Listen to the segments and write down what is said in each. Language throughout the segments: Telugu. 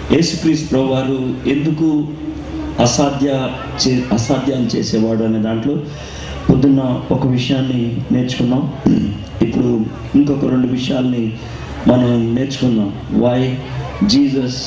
యేసుక్రీస్తు ప్రభు వారు ఎందుకు అసాధ్య చే అసాధ్యాలు చేసేవాడు అనే దాంట్లో పొద్దున్న ఒక విషయాన్ని నేర్చుకున్నాం ఇప్పుడు ఇంకొక రెండు విషయాల్ని మనం నేర్చుకుందాం వై జీసస్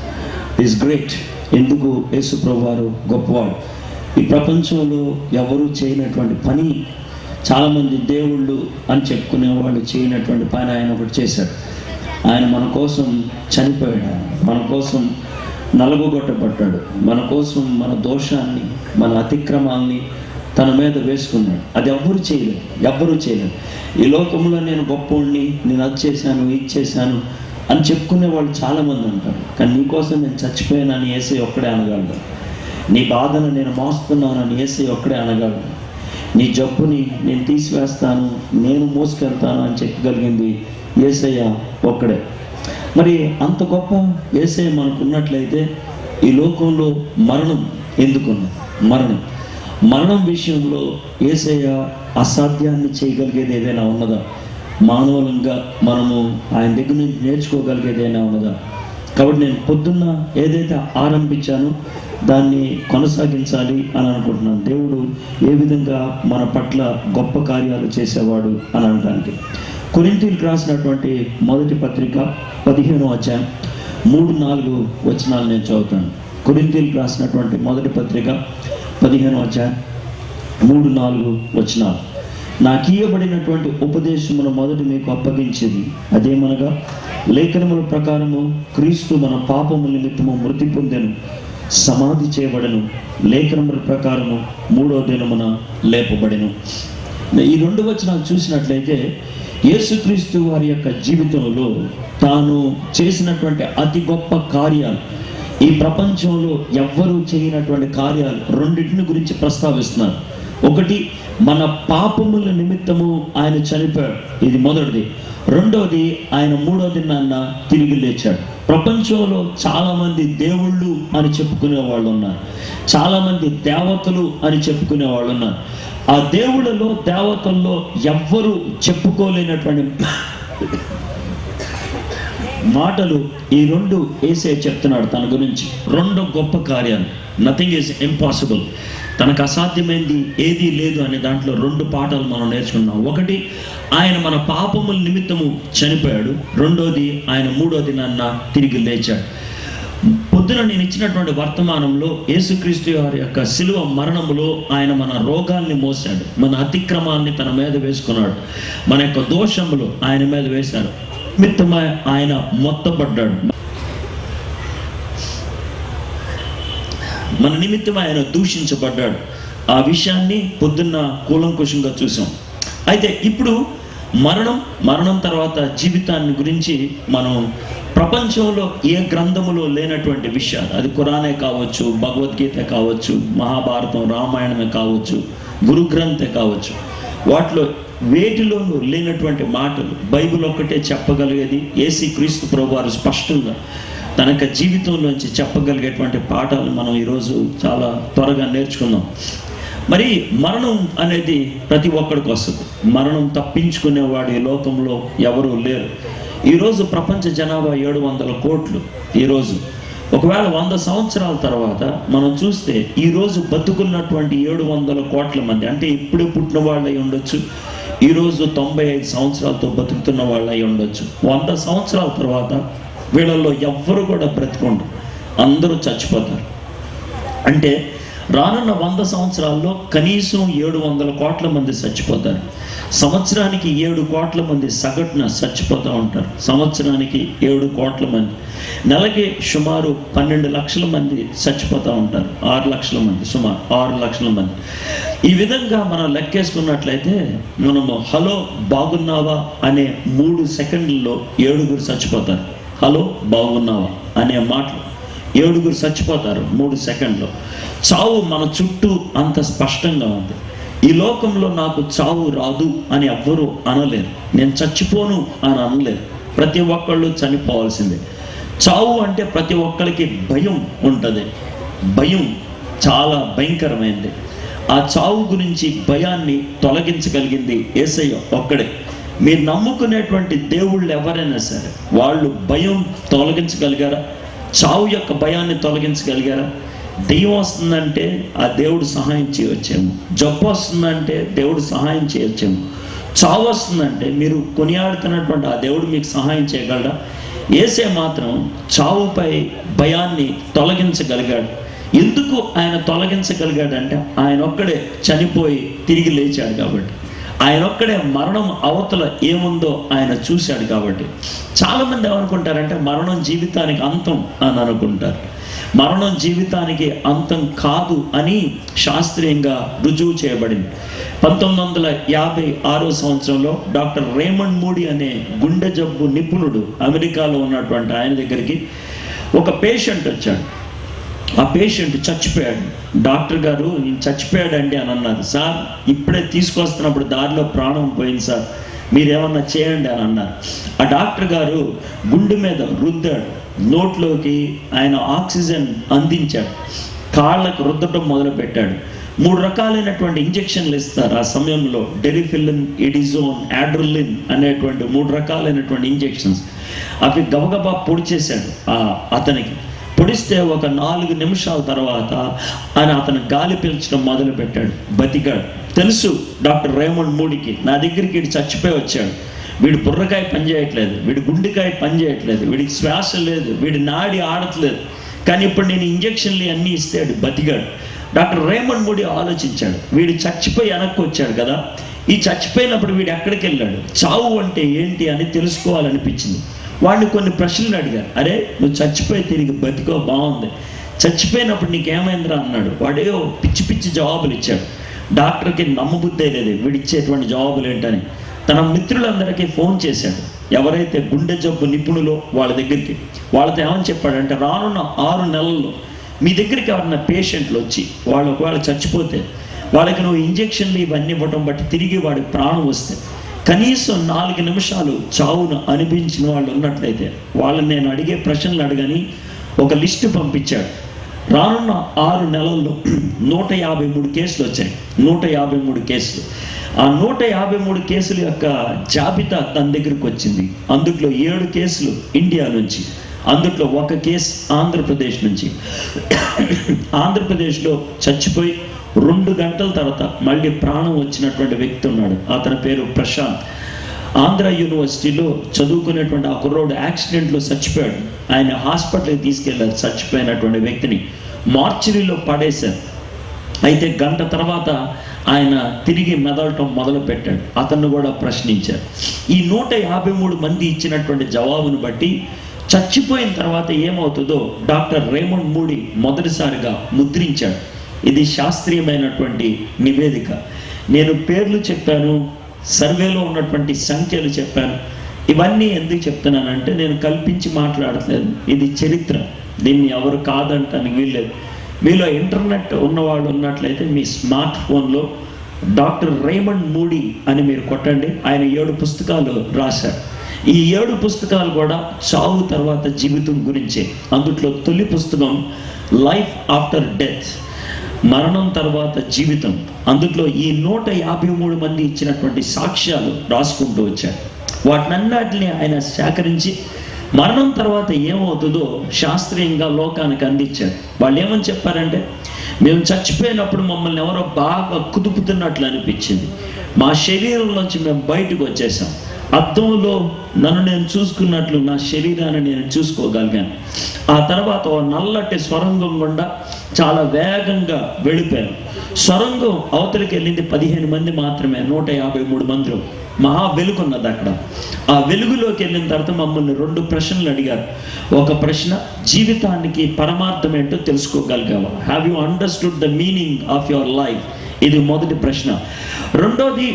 ఈజ్ గ్రేట్ ఎందుకు యేసు ప్రభు వారు గొప్పవాడు ఈ ప్రపంచంలో ఎవరు చేయనటువంటి పని చాలామంది దేవుళ్ళు అని చెప్పుకునే వాళ్ళు చేయనటువంటి పని ఆయన ఒకటి చేశాడు ఆయన మన కోసం చనిపోయాడు మన కోసం నలగొట్టబడ్డాడు మన కోసం మన దోషాన్ని మన అతిక్రమాల్ని తన మీద వేసుకున్నాడు అది ఎవ్వరు చేయలేదు ఎవ్వరూ చేయలేదు ఈ లోకంలో నేను గొప్పోడిని నేను అది చేశాను ఇది చేశాను అని చెప్పుకునే వాళ్ళు చాలామంది ఉంటారు కానీ నీకోసం నేను చచ్చిపోయానని ఏసై ఒక్కడే అనగలడు నీ బాధను నేను మోస్తున్నానని ఏసై ఒక్కడే అనగలడు నీ జబ్బుని నేను తీసివేస్తాను నేను మోసుకెళ్తాను అని చెప్పగలిగింది ఏసయ్య ఒక్కడే మరి అంత గొప్ప ఏసయ్య మనకు ఉన్నట్లయితే ఈ లోకంలో మరణం ఎందుకున్నది మరణం మరణం విషయంలో ఏసయ్య అసాధ్యాన్ని చేయగలిగేది ఏదైనా ఉన్నదా మానవులంగా మనము ఆయన దగ్గర నుంచి నేర్చుకోగలిగేది ఏదైనా ఉన్నదా కాబట్టి నేను పొద్దున్న ఏదైతే ఆరంభించానో దాన్ని కొనసాగించాలి అని అనుకుంటున్నాను దేవుడు ఏ విధంగా మన పట్ల గొప్ప కార్యాలు చేసేవాడు అని అనడానికి కొరింతీలకు రాసినటువంటి మొదటి పత్రిక పదిహేను అధ్యాయం మూడు నాలుగు వచనాలు నేను చదువుతాను కొరింతీలకు రాసినటువంటి మొదటి పత్రిక పదిహేను అధ్యాయం మూడు నాలుగు వచనాలు నాకు ఇయ్యబడినటువంటి ఉపదేశమును మొదటి మీకు అప్పగించింది అదేమనగా లేఖనముల ప్రకారము క్రీస్తు మన పాపము నిమిత్తము మృతి పొందెను సమాధి చేయబడను లేఖనముల ప్రకారము మూడో దినమున లేపబడెను ఈ రెండు వచనాలు చూసినట్లయితే యేసుక్రీస్తు వారి యొక్క జీవితంలో తాను చేసినటువంటి అతి గొప్ప కార్యాలు ఈ ప్రపంచంలో ఎవ్వరూ చేయనటువంటి కార్యాలు రెండింటిని గురించి ప్రస్తావిస్తున్నారు ఒకటి మన పాపముల నిమిత్తము ఆయన చనిపోయాడు ఇది మొదటిది రెండవది ఆయన మూడో దినాన్న తిరిగి లేచాడు ప్రపంచంలో చాలా మంది దేవుళ్ళు అని చెప్పుకునే వాళ్ళు ఉన్నారు చాలా మంది దేవతలు అని చెప్పుకునే వాళ్ళు ఉన్నారు ఆ దేవుళ్ళలో దేవతల్లో ఎవ్వరు చెప్పుకోలేనటువంటి మాటలు ఈ రెండు ఏసే చెప్తున్నాడు తన గురించి రెండు గొప్ప కార్యాలు నథింగ్ ఈజ్ ఇంపాసిబుల్ తనకు అసాధ్యమైంది ఏదీ లేదు అనే దాంట్లో రెండు పాఠాలు మనం నేర్చుకున్నాం ఒకటి ఆయన మన పాపముల నిమిత్తము చనిపోయాడు రెండోది ఆయన మూడో దినాన్న తిరిగి లేచాడు పొద్దున నేను ఇచ్చినటువంటి వర్తమానంలో యేసుక్రీస్తు వారి యొక్క శిలువ మరణములో ఆయన మన రోగాల్ని మోసాడు మన అతిక్రమాల్ని తన మీద వేసుకున్నాడు మన యొక్క దోషములు ఆయన మీద వేశారు మిత్తమై ఆయన మొత్తపడ్డాడు మన నిమిత్తం ఆయన దూషించబడ్డాడు ఆ విషయాన్ని పొద్దున్న కూలంకుషంగా చూసాం అయితే ఇప్పుడు మరణం మరణం తర్వాత జీవితాన్ని గురించి మనం ప్రపంచంలో ఏ గ్రంథములో లేనటువంటి విషయాలు అది ఖురానే కావచ్చు భగవద్గీత కావచ్చు మహాభారతం రామాయణమే కావచ్చు గురు గ్రంథే కావచ్చు వాటిలో వేటిలోనూ లేనటువంటి మాటలు బైబిల్ ఒక్కటే చెప్పగలిగేది ఏసీ క్రీస్తు ప్రభు వారు స్పష్టంగా తన యొక్క జీవితంలోంచి చెప్పగలిగేటువంటి పాఠాలు మనం ఈరోజు చాలా త్వరగా నేర్చుకుందాం మరి మరణం అనేది ప్రతి ఒక్కడికి వస్తుంది మరణం తప్పించుకునేవాడు ఈ లోకంలో ఎవరూ లేరు ఈరోజు ప్రపంచ జనాభా ఏడు వందల కోట్లు ఈరోజు ఒకవేళ వంద సంవత్సరాల తర్వాత మనం చూస్తే ఈరోజు బతుకున్నటువంటి ఏడు వందల కోట్ల మంది అంటే ఇప్పుడే పుట్టిన వాళ్ళు అయి ఉండొచ్చు ఈరోజు తొంభై ఐదు సంవత్సరాలతో బతుకుతున్న వాళ్ళు అయి ఉండొచ్చు వంద సంవత్సరాల తర్వాత వీళ్ళల్లో ఎవ్వరు కూడా బ్రతికుండరు అందరూ చచ్చిపోతారు అంటే రానున్న వంద సంవత్సరాల్లో కనీసం ఏడు వందల కోట్ల మంది చచ్చిపోతారు సంవత్సరానికి ఏడు కోట్ల మంది సగటున చచ్చిపోతూ ఉంటారు సంవత్సరానికి ఏడు కోట్ల మంది నెలకి సుమారు పన్నెండు లక్షల మంది చచ్చిపోతూ ఉంటారు ఆరు లక్షల మంది సుమారు ఆరు లక్షల మంది ఈ విధంగా మనం లెక్కేసుకున్నట్లయితే మనము హలో బాగున్నావా అనే మూడు సెకండ్లలో ఏడుగురు చచ్చిపోతారు హలో బాగున్నావా అనే మాటలు ఏడుగురు చచ్చిపోతారు మూడు సెకండ్లో చావు మన చుట్టూ అంత స్పష్టంగా ఉంది ఈ లోకంలో నాకు చావు రాదు అని ఎవ్వరూ అనలేరు నేను చచ్చిపోను అని అనలేరు ప్రతి ఒక్కళ్ళు చనిపోవాల్సిందే చావు అంటే ప్రతి ఒక్కరికి భయం ఉంటుంది భయం చాలా భయంకరమైనది ఆ చావు గురించి భయాన్ని తొలగించగలిగింది ఏసయ్య ఒక్కడే మీరు నమ్ముకునేటువంటి దేవుళ్ళు ఎవరైనా సరే వాళ్ళు భయం తొలగించగలిగారా చావు యొక్క భయాన్ని తొలగించగలిగారా దెయ్యం వస్తుందంటే ఆ దేవుడు సహాయం చేయవచ్చేమో జబ్బు వస్తుందంటే దేవుడు సహాయం చేయవచ్చేమో చావు వస్తుందంటే మీరు కొనియాడుతున్నటువంటి ఆ దేవుడు మీకు సహాయం చేయగలరా ఏసే మాత్రం చావుపై భయాన్ని తొలగించగలిగాడు ఎందుకు ఆయన తొలగించగలిగాడంటే ఆయన ఒక్కడే చనిపోయి తిరిగి లేచాడు కాబట్టి ఆయన ఒక్కడే మరణం అవతల ఏముందో ఆయన చూశాడు కాబట్టి చాలామంది ఏమనుకుంటారంటే మరణం జీవితానికి అంతం అని అనుకుంటారు మరణం జీవితానికి అంతం కాదు అని శాస్త్రీయంగా రుజువు చేయబడింది పంతొమ్మిది వందల యాభై ఆరో సంవత్సరంలో డాక్టర్ రేమండ్ మూడి అనే గుండె జబ్బు నిపుణుడు అమెరికాలో ఉన్నటువంటి ఆయన దగ్గరికి ఒక పేషెంట్ వచ్చాడు ఆ పేషెంట్ చచ్చిపోయాడు డాక్టర్ గారు నేను చచ్చిపోయాడండి అని అన్నారు సార్ ఇప్పుడే తీసుకొస్తున్నప్పుడు దారిలో ప్రాణం పోయింది సార్ మీరేమన్నా చేయండి అని అన్నారు ఆ డాక్టర్ గారు గుండె మీద రుద్దాడు నోట్లోకి ఆయన ఆక్సిజన్ అందించాడు కాళ్ళకు రుద్దటం మొదలుపెట్టాడు మూడు రకాలైనటువంటి ఇంజెక్షన్లు ఇస్తారు ఆ సమయంలో డెరిఫిలిన్ ఎడిజోన్ యాడ్రలిన్ అనేటువంటి మూడు రకాలైనటువంటి ఇంజెక్షన్స్ అవి గబగబా పొడి చేశాడు ఆ అతనికి పొడిస్తే ఒక నాలుగు నిమిషాల తర్వాత ఆయన అతను గాలి పీల్చడం మొదలు పెట్టాడు బతికాడు తెలుసు డాక్టర్ రేమండ్ మూడికి నా దగ్గరికి వీడు చచ్చిపోయి వచ్చాడు వీడు బుర్రకాయ పనిచేయట్లేదు వీడి గుండెకాయ పనిచేయట్లేదు వీడికి శ్వాస లేదు వీడి నాడి ఆడట్లేదు కానీ ఇప్పుడు నేను ఇంజక్షన్లు అన్నీ ఇస్తాడు బతికాడు డాక్టర్ రేమండ్ మూడి ఆలోచించాడు వీడు చచ్చిపోయి వెనక్కి వచ్చాడు కదా ఈ చచ్చిపోయినప్పుడు వీడు ఎక్కడికి వెళ్ళాడు చావు అంటే ఏంటి అని తెలుసుకోవాలనిపించింది వాడిని కొన్ని ప్రశ్నలు అడిగారు అరే నువ్వు చచ్చిపోయి తిరిగి బతికో బాగుంది చచ్చిపోయినప్పుడు నీకేమైందిరా అన్నాడు వాడేవో పిచ్చి పిచ్చి జవాబులు ఇచ్చాడు డాక్టర్కి నమ్మబుద్ధే లేదు వీడిచ్చేటువంటి జవాబులు ఏంటని తన మిత్రులందరికీ ఫోన్ చేశాడు ఎవరైతే గుండె జబ్బు నిపుణులో వాళ్ళ దగ్గరికి వాళ్ళతో ఏమని చెప్పాడంటే రానున్న ఆరు నెలల్లో మీ దగ్గరికి ఎవరన్నా పేషెంట్లు వచ్చి వాళ్ళు ఒకవేళ చచ్చిపోతే వాళ్ళకి నువ్వు ఇంజక్షన్లు ఇవన్నీ ఇవ్వటం బట్టి తిరిగి వాడికి ప్రాణం వస్తే కనీసం నాలుగు నిమిషాలు చావును అనిపించిన వాళ్ళు ఉన్నట్లయితే వాళ్ళని నేను అడిగే ప్రశ్నలు అడగని ఒక లిస్టు పంపించాడు రానున్న ఆరు నెలల్లో నూట యాభై మూడు కేసులు వచ్చాయి నూట యాభై మూడు కేసులు ఆ నూట యాభై మూడు కేసుల యొక్క జాబితా తన దగ్గరికి వచ్చింది అందుట్లో ఏడు కేసులు ఇండియా నుంచి అందుట్లో ఒక కేసు ఆంధ్రప్రదేశ్ నుంచి ఆంధ్రప్రదేశ్లో చచ్చిపోయి రెండు గంటల తర్వాత మళ్ళీ ప్రాణం వచ్చినటువంటి వ్యక్తి ఉన్నాడు అతని పేరు ప్రశాంత్ ఆంధ్ర యూనివర్సిటీలో చదువుకునేటువంటి ఆ కుర్రోడు యాక్సిడెంట్లో చచ్చిపోయాడు ఆయన హాస్పిటల్కి తీసుకెళ్ళారు చచ్చిపోయినటువంటి వ్యక్తిని మార్చరీలో పడేశారు అయితే గంట తర్వాత ఆయన తిరిగి మెదలటం మొదలు పెట్టాడు అతన్ని కూడా ప్రశ్నించారు ఈ నూట యాభై మూడు మంది ఇచ్చినటువంటి జవాబును బట్టి చచ్చిపోయిన తర్వాత ఏమవుతుందో డాక్టర్ రేమండ్ మూడి మొదటిసారిగా ముద్రించాడు ఇది శాస్త్రీయమైనటువంటి నివేదిక నేను పేర్లు చెప్పాను సర్వేలో ఉన్నటువంటి సంఖ్యలు చెప్పాను ఇవన్నీ ఎందుకు చెప్తున్నానంటే నేను కల్పించి మాట్లాడట్లేదు ఇది చరిత్ర దీన్ని ఎవరు కాదంటానికి వీల్లేదు మీలో ఇంటర్నెట్ ఉన్నవాళ్ళు ఉన్నట్లయితే మీ స్మార్ట్ ఫోన్లో డాక్టర్ రేమండ్ మూడీ అని మీరు కొట్టండి ఆయన ఏడు పుస్తకాలు రాశారు ఈ ఏడు పుస్తకాలు కూడా చావు తర్వాత జీవితం గురించే అందుట్లో తొలి పుస్తకం లైఫ్ ఆఫ్టర్ డెత్ మరణం తర్వాత జీవితం అందుట్లో ఈ నూట యాభై మూడు మంది ఇచ్చినటువంటి సాక్ష్యాలు రాసుకుంటూ వచ్చారు వాటినన్నిటిని ఆయన సేకరించి మరణం తర్వాత ఏమవుతుందో శాస్త్రీయంగా లోకానికి అందించారు వాళ్ళు ఏమని చెప్పారంటే మేము చచ్చిపోయినప్పుడు మమ్మల్ని ఎవరో బాగా కుదుపుతున్నట్లు అనిపించింది మా శరీరంలోంచి మేము బయటకు వచ్చేసాం అద్దంలో నన్ను నేను చూసుకున్నట్లు నా శరీరాన్ని నేను చూసుకోగలిగాను ఆ తర్వాత ఓ నల్లటి స్వరంగం గుండా చాలా వేగంగా వెళ్ళిపోయాను స్వరంగం అవతలికి వెళ్ళింది పదిహేను మంది మాత్రమే నూట యాభై మూడు మందిలో మహా వెలుగు ఉన్నది అక్కడ ఆ వెలుగులోకి వెళ్ళిన తర్వాత మమ్మల్ని రెండు ప్రశ్నలు అడిగారు ఒక ప్రశ్న జీవితానికి పరమార్థం ఏంటో తెలుసుకోగలిగావా have you understood the meaning of your life ఇది మొదటి ప్రశ్న రెండోది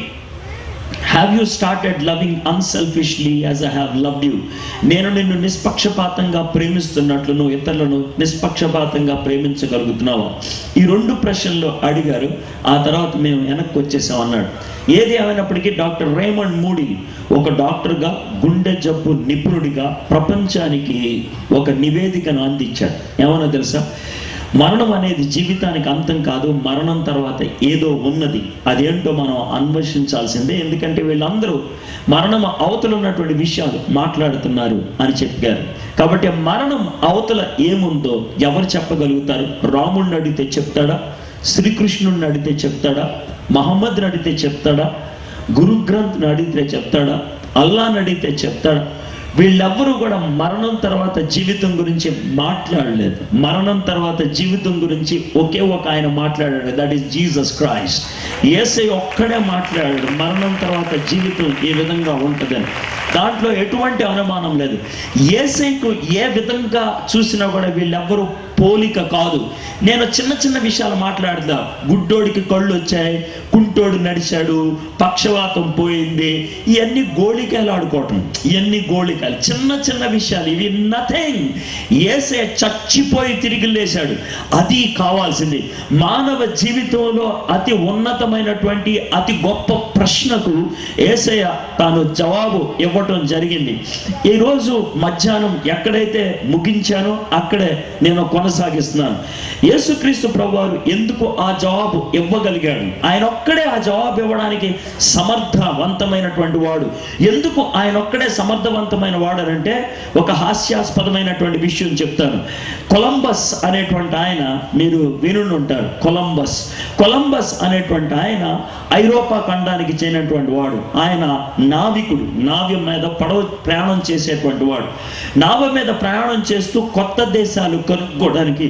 have you started loving unselfishly as I have loved you నేను నిన్ను నిష్పక్షపాతంగా ప్రేమిస్తున్నట్లు నువ్వు ఇతరులను నిష్పక్షపాతంగా ప్రేమించగలుగుతున్నావా ఈ రెండు ప్రశ్నలు అడిగారు ఆ తర్వాత మేము వెనక్కి వచ్చేసాం అన్నాడు ఏది ఏమైనప్పటికీ డాక్టర్ రేమండ్ మూడి ఒక డాక్టర్గా గుండె జబ్బు నిపుణుడిగా ప్రపంచానికి ఒక నివేదికను అందించాడు ఏమన్నా తెలుసా మరణం అనేది జీవితానికి అంతం కాదు మరణం తర్వాత ఏదో ఉన్నది అదేంటో మనం అన్వేషించాల్సిందే ఎందుకంటే వీళ్ళందరూ మరణం అవతల ఉన్నటువంటి విషయాలు మాట్లాడుతున్నారు అని చెప్పారు కాబట్టి మరణం అవతల ఏముందో ఎవరు చెప్పగలుగుతారు రాముడిని అడిగితే చెప్తాడా శ్రీకృష్ణుడిని అడిగితే చెప్తాడా మహమ్మద్ని అడిగితే చెప్తాడా గురు గ్రంథ్ని అడిగితే చెప్తాడా అల్లాని అడిగితే చెప్తాడా వీళ్ళెవ్వరూ కూడా మరణం తర్వాత జీవితం గురించి మాట్లాడలేదు మరణం తర్వాత జీవితం గురించి ఒకే ఒక ఆయన మాట్లాడాడు దట్ ఈస్ జీసస్ క్రైస్ట్ ఏసై ఒక్కడే మాట్లాడాడు మరణం తర్వాత జీవితం ఏ విధంగా ఉంటుందని దాంట్లో ఎటువంటి అనుమానం లేదు ఏసైకు ఏ విధంగా చూసినా కూడా వీళ్ళెవ్వరూ పోలిక కాదు నేను చిన్న చిన్న విషయాలు మాట్లాడదా గుడ్డోడికి కళ్ళు వచ్చాయి కుంటోడు నడిచాడు పక్షవాతం పోయింది ఇవన్నీ గోళికాయలు ఆడుకోవటం ఇవన్నీ గోళికాయలు చిన్న చిన్న విషయాలు ఇవి నథింగ్ ఏసే చచ్చిపోయి తిరిగి లేచాడు అది కావాల్సింది మానవ జీవితంలో అతి ఉన్నతమైనటువంటి అతి గొప్ప ప్రశ్నకు ఏసయ్య తాను జవాబు ఇవ్వటం జరిగింది ఈరోజు మధ్యాహ్నం ఎక్కడైతే ముగించానో అక్కడే నేను కొనసాగిస్తున్నాను యేసుక్రీస్తు ప్రభువారు ఎందుకు ఆ జవాబు ఇవ్వగలిగాడు ఆయన ఒక్కడే ఆ జవాబు ఇవ్వడానికి సమర్థవంతమైనటువంటి వాడు ఎందుకు ఆయన ఒక్కడే సమర్థవంతమైన వాడు అని అంటే ఒక హాస్యాస్పదమైనటువంటి విషయం చెప్తాను కొలంబస్ అనేటువంటి ఆయన మీరు వినుండి ఉంటారు కొలంబస్ కొలంబస్ అనేటువంటి ఆయన ఐరోపా ఖండానికి చెందినటువంటి వాడు ఆయన నావికుడు నావ్య మీద పడవ ప్రయాణం చేసేటువంటి వాడు నావ మీద ప్రయాణం చేస్తూ కొత్త దేశాలు కనుక్కోవడానికి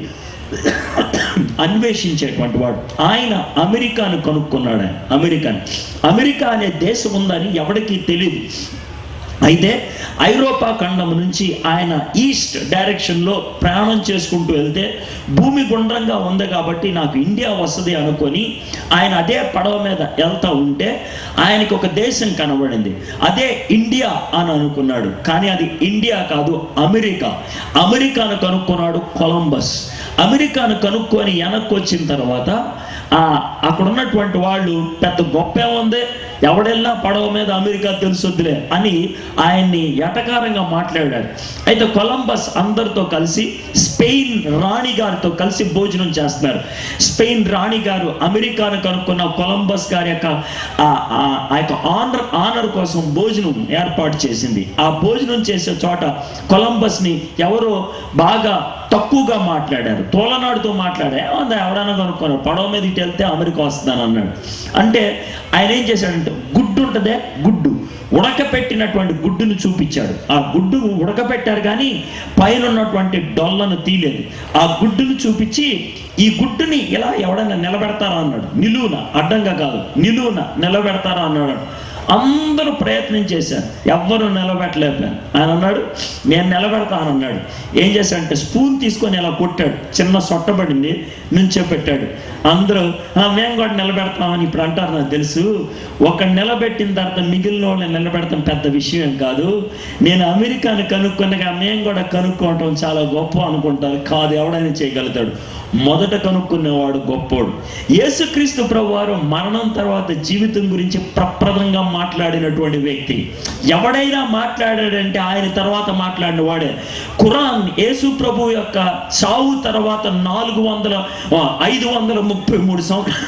అన్వేషించేటువంటి వాడు ఆయన అమెరికాను కనుక్కున్నాడు ఆయన అమెరికాని అమెరికా అనే దేశం ఉందని ఎవరికీ తెలియదు అయితే ఐరోపా ఖండం నుంచి ఆయన ఈస్ట్ డైరెక్షన్లో ప్రయాణం చేసుకుంటూ వెళ్తే భూమి గుండ్రంగా ఉంది కాబట్టి నాకు ఇండియా వస్తుంది అనుకొని ఆయన అదే పడవ మీద వెళ్తా ఉంటే ఆయనకి ఒక దేశం కనబడింది అదే ఇండియా అని అనుకున్నాడు కానీ అది ఇండియా కాదు అమెరికా అమెరికాను కనుక్కున్నాడు కొలంబస్ అమెరికాను కనుక్కొని వెనక్కి వచ్చిన తర్వాత ఆ అక్కడ ఉన్నటువంటి వాళ్ళు పెద్ద గొప్ప ఏముంది ఎవడెళ్ళినా పడవ మీద అమెరికా తెలుసొద్దులే అని ఆయన్ని ఎటకారంగా మాట్లాడాడు అయితే కొలంబస్ అందరితో కలిసి స్పెయిన్ రాణి గారితో కలిసి భోజనం చేస్తున్నారు స్పెయిన్ రాణి గారు అమెరికాను కనుక్కున్న కొలంబస్ గారి యొక్క ఆ- ఆ- ఆ యొక్క ఆనర్ ఆనర్ కోసం భోజనం ఏర్పాటు చేసింది ఆ భోజనం చేసే చోట కొలంబస్ని ఎవరో బాగా తక్కువగా మాట్లాడారు తోలనాడుతో మాట్లాడా ఏమన్నా ఎవడన్నా కనుక్కున్నారు పడవ మీద ఇటు వెళ్తే అమెరికా వస్తుందని అన్నాడు అంటే ఆయన ఏం చేశాడంటే గుడ్డు ఉంటుందే గుడ్డు ఉడకపెట్టినటువంటి గుడ్డును చూపించాడు ఆ గుడ్డు ఉడకపెట్టారు కానీ పైన ఉన్నటువంటి డొల్లను తీలేదు ఆ గుడ్డును చూపించి ఈ గుడ్డుని ఇలా ఎవడన్నా నిలబెడతారా అన్నాడు నిలువున అడ్డంగా కాదు నిలువున నిలబెడతారా అన్నాడు అందరూ ప్రయత్నం చేశారు ఎవ్వరూ నిలబెట్టలేకపోయాను ఆయన అన్నాడు నేను నిలబెడతానన్నాడు ఏం చేశాడంటే స్పూన్ తీసుకొని ఇలా కొట్టాడు చిన్న సొట్టబడింది నుంచోపెట్టాడు అందరూ "ఆ, మేము కూడా నిలబెడతామని ఇప్పుడు అంటారు నాకు తెలుసు ఒక నిలబెట్టిన తర్వాత మిగిలిన వాళ్ళని నిలబెడతాం పెద్ద విషయం ఏం కాదు నేను అమెరికాను కనుక్కునగా మేము కూడా కనుక్కోవటం చాలా గొప్ప అనుకుంటారు కాదు ఎవడైనా చేయగలుగుతాడు మొదట కనుక్కునేవాడు గొప్పోడు యేసుక్రీస్తు ప్రభువారు మరణం తర్వాత జీవితం గురించి ప్రప్రదంగా మాట్లాడినటువంటి వ్యక్తి ఎవడైనా మాట్లాడాడంటే ఆయన తర్వాత మాట్లాడిన వాడే ఖురాన్ యేసు ప్రభు యొక్క చావు తర్వాత నాలుగు వందల ఆ, ఐదు వందల ముప్పై మూడు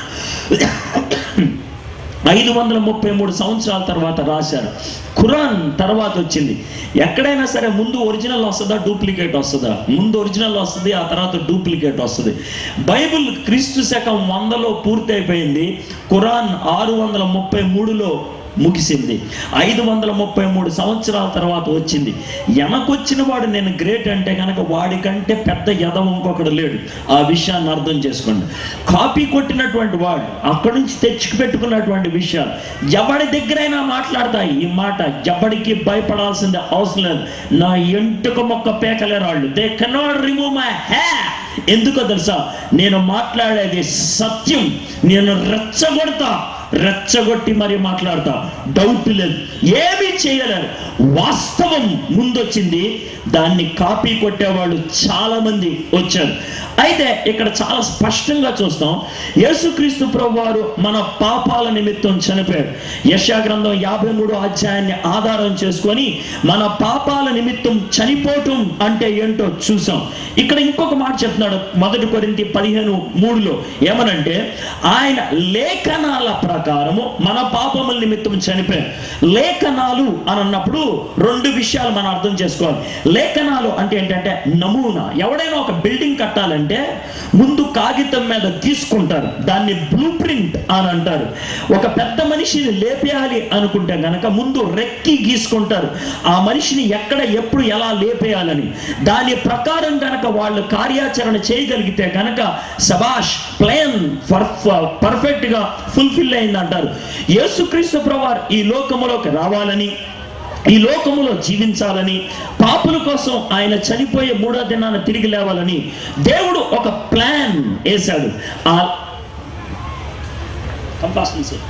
సంవత్సరాలు ఐదు వందల ముప్పై మూడు సంవత్సరాల తర్వాత రాశారు ఖురాన్ తర్వాత వచ్చింది ఎక్కడైనా సరే ముందు ఒరిజినల్ వస్తుందా డూప్లికేట్ వస్తుందా ముందు ఒరిజినల్ వస్తుంది ఆ తర్వాత డూప్లికేట్ వస్తుంది బైబిల్ క్రీస్తు శకం వందలో పూర్తి అయిపోయింది ఖురాన్ ఆరు వందల ముప్పై మూడులో ముగిసింది ఐదు వందల ముప్పై మూడు సంవత్సరాల తర్వాత వచ్చింది వెనకొచ్చిన వాడు నేను గ్రేట్ అంటే కనుక వాడికంటే పెద్ద యదం ఇంకొకడు లేడు ఆ విషయాన్ని అర్థం చేసుకోండి కాపీ కొట్టినటువంటి వాడు అక్కడి నుంచి తెచ్చి పెట్టుకున్నటువంటి విషయాలు ఎవడి దగ్గరైనా మాట్లాడతాయి ఈ మాట ఎవడికి భయపడాల్సిందే అవసరం లేదు నా ఎంటుక మొక్క పేకలేరు వాళ్ళు దే కెనాట్ రిమూవ్ మై హే ఎందుకో తెలుసా నేను మాట్లాడేది సత్యం నేను రెచ్చగొడతా రెచ్చగొట్టి మరి మాట్లాడతా డౌట్ లేదు ఏమీ చేయలేరు వాస్తవం ముందొచ్చింది దాన్ని కాపీ కొట్టేవాళ్ళు చాలా మంది వచ్చారు అయితే ఇక్కడ చాలా స్పష్టంగా చూస్తాం యేసుక్రీస్తు ప్రభు వారు మన పాపాల నిమిత్తం చనిపోయాడు యశా గ్రంథం యాభై మూడో అధ్యాయాన్ని ఆధారం చేసుకొని మన పాపాల నిమిత్తం చనిపోవటం అంటే ఏంటో చూసాం ఇక్కడ ఇంకొక మాట చెప్తున్నాడు మొదటి కొరింతి పదిహేను మూడులో ఏమనంటే ఆయన లేఖనాల ప్రకారము మన పాపముల నిమిత్తం చనిపోయాడు లేఖనాలు అని అన్నప్పుడు రెండు విషయాలు మనం అర్థం చేసుకోవాలి లేఖనాలు అంటే ఏంటంటే నమూనా ఎవడైనా ఒక బిల్డింగ్ కట్టాలంటే ముందు కాగితం మీద గీసుకుంటారు దాన్ని బ్లూ ప్రింట్ అని అంటారు ఒక పెద్ద మనిషిని లేపేయాలి అనుకుంటే గనక ముందు రెక్కి గీసుకుంటారు ఆ మనిషిని ఎక్కడ ఎప్పుడు ఎలా లేపేయాలని దాని ప్రకారం గనక వాళ్ళు కార్యాచరణ చేయగలిగితే గనక సబాష్ ప్లాన్ పర్ఫెక్ట్ గా ఫుల్ఫిల్ అయింది అంటారు యేసుక్రీస్తు ప్రవార్ ఈ లోకములోకి రావాలని ఈ లోకములో జీవించాలని పాపుల కోసం ఆయన చనిపోయే మూడో దినాన తిరిగి లేవాలని దేవుడు ఒక ప్లాన్ వేశాడు ఆ కంపాషన్ సార్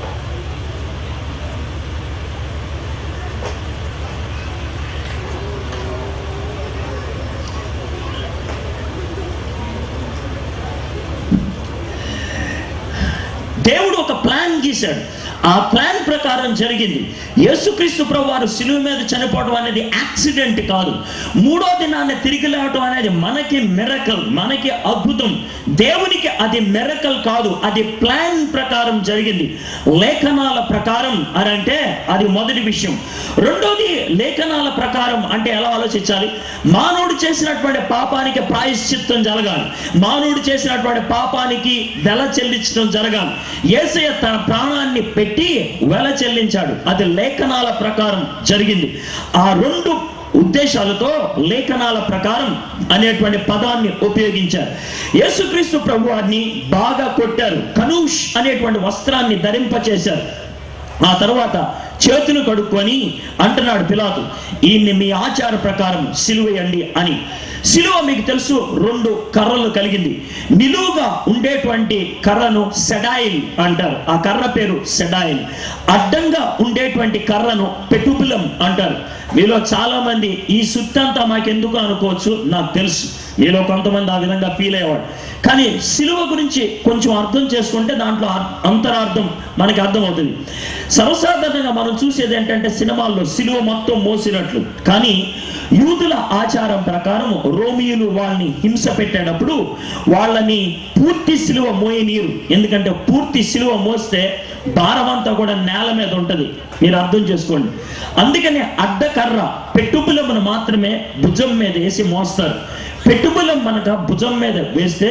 దేవుడు ఒక ప్లాన్ గీశాడు ఆ ప్లాన్ ప్రకారం జరిగింది యేసుక్రీస్తు ప్రభు వారు సిలువ మీద చనిపోవడం అనేది యాక్సిడెంట్ కాదు మూడో దినాన్ని తిరిగి లేవటం అనేది మనకి మెరకల్ మనకి అద్భుతం దేవునికి అది మెరకల్ కాదు అది ప్లాన్ ప్రకారం జరిగింది లేఖనాల ప్రకారం అని అంటే అది మొదటి విషయం రెండోది లేఖనాల ప్రకారం అంటే ఎలా ఆలోచించాలి మానవుడు చేసినటువంటి పాపానికి ప్రాయశ్చిత్తం జరగాలి మానవుడు చేసినటువంటి పాపానికి వెల చెల్లించడం జరగాలి యేసయ్య తన ప్రాణాన్ని పెట్టి వెల చెల్లించాడు అది లేఖనాల ప్రకారం జరిగింది ఆ రెండు ఉద్దేశాలతో లేఖనాల ప్రకారం అనేటువంటి పదాన్ని ఉపయోగించారు యేసుక్రీస్తు ప్రభు వారిని బాగా కొట్టారు కనూష్ అనేటువంటి వస్త్రాన్ని ధరింపచేశారు ఆ తర్వాత చేతులు కడుక్కొని అంటున్నాడు పిలాతు ఈయన్ని మీ ఆచార ప్రకారం సిలువేయండి అని సిలువ మీకు తెలుసు రెండు కర్రలు కలిగింది నిలువుగా ఉండేటువంటి కర్రను సెడాయిల్ అంటారు ఆ కర్ర పేరు సెడాయిల్ అడ్డంగా ఉండేటువంటి కర్రను పెటుబులం అంటారు మీలో చాలా మంది ఈ సుత్తంతా మాకెందుకు అనుకోవచ్చు నాకు తెలుసు మీలో కొంతమంది ఆ విధంగా ఫీల్ అయ్యేవాడు కానీ సిలువ గురించి కొంచెం అర్థం చేసుకుంటే దాంట్లో అర్- అంతరార్థం మనకి అర్థమవుతుంది సర్వసాధారణంగా మనం చూసేది ఏంటంటే సినిమాల్లో సిలువ మొత్తం మోసినట్లు కానీ యూదుల ఆచారం ప్రకారం రోమియులు వాళ్ళని హింస పెట్టేటప్పుడు వాళ్ళని పూర్తి సిలువ మోయనీరు ఎందుకంటే పూర్తి సిలువ మోస్తే భారం అంతా కూడా నేల మీద ఉంటది మీరు అర్థం చేసుకోండి అందుకని అడ్డకర్ర పెట్టుబులమును మాత్రమే భుజం మీద వేసి మోస్తారు పెట్టుబులం మనక భుజం మీద వేస్తే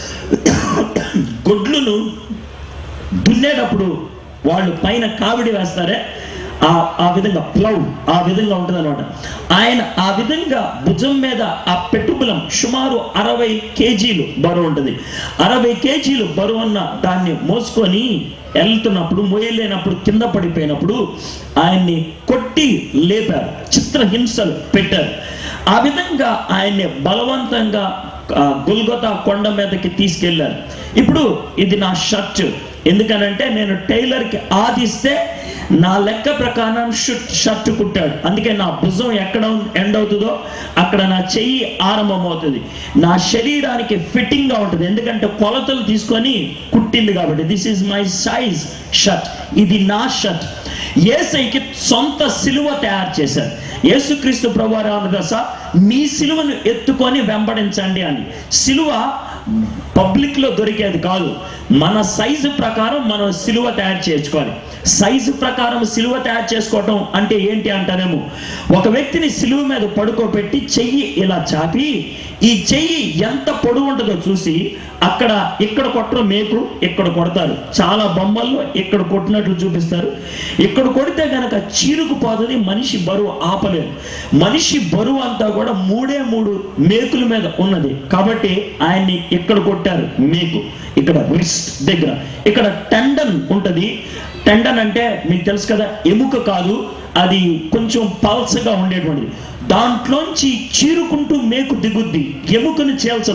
గొడ్లను దున్నేటప్పుడు వాళ్ళు పైన కావిడి వేస్తారే ఆ ఆ విధంగా ప్లౌ ఆ విధంగా ఉంటుంది అనమాట ఆయన ఆ విధంగా భుజం మీద ఆ పెట్టుబలం సుమారు అరవై కేజీలు బరువు ఉంటుంది అరవై కేజీలు బరువు ఉన్న దాన్ని మోసుకొని వెళ్తున్నప్పుడు మోయలేనప్పుడు కింద పడిపోయినప్పుడు ఆయన్ని కొట్టి లేపారు చిత్రహింసలు పెట్టారు ఆ విధంగా ఆయన్ని బలవంతంగా ఆ, గొల్గొతా కొండ మీదకి తీసుకెళ్లారు ఇప్పుడు ఇది నా షర్ట్ ఎందుకనంటే నేను టైలర్కి ఆదిస్తే నా లెక్క ప్రకారం షర్ట్ షర్ట్ కుట్టాడు అందుకే నా భుజం ఎక్కడ ఎండ్ అవుతుందో అక్కడ నా చెయ్యి ఆరంభమవుతుంది నా శరీరానికి ఫిట్టింగ్ గా ఉంటుంది ఎందుకంటే కొలతలు తీసుకొని కుట్టింది కాబట్టి this is my size shirt ఇది నా షర్ట్ ఏసైకి సొంత సిలువ తయారు చేశారు యేసుక్రీస్తు ప్రభువారు దశ మీ సిలువను ఎత్తుకొని వెంబడించండి అని సిలువ పబ్లిక్ లో దొరికేది కాదు మన సైజు ప్రకారం మనం సిలువ తయారు చేసుకోవాలి సైజు ప్రకారం సిలువ తయారు చేసుకోవటం అంటే ఏంటి అంటారేమో ఒక వ్యక్తిని సిలువ మీద పడుకోబెట్టి చెయ్యి ఇలా చాపి ఈ చెయ్యి ఎంత పొడవు ఉంటుందో చూసి అక్కడ ఇక్కడ కొట్టరు మేకు ఇక్కడ కొడతారు చాలా బొమ్మల్లో ఇక్కడ కొట్టినట్లు చూపిస్తారు ఇక్కడ కొడితే గనక చీరుకుపోతుంది మనిషి బరువు ఆపలేదు మనిషి బరువు అంతా కూడా మూడే మూడు మేకుల మీద ఉన్నది కాబట్టి ఆయన్ని ఇక్కడ కొట్టారు మేకు ఇక్కడ రిస్ట్ దగ్గర ఇక్కడ టెండన్ ఉంటది టెండన్ అంటే మీకు తెలుసు కదా ఎముక కాదు అది కొంచెం పల్సగా ఉండేటువంటిది దాంట్లోంచి చీరుకుంటూ మేకు దిగుద్ది ఎముకను చేల్చదు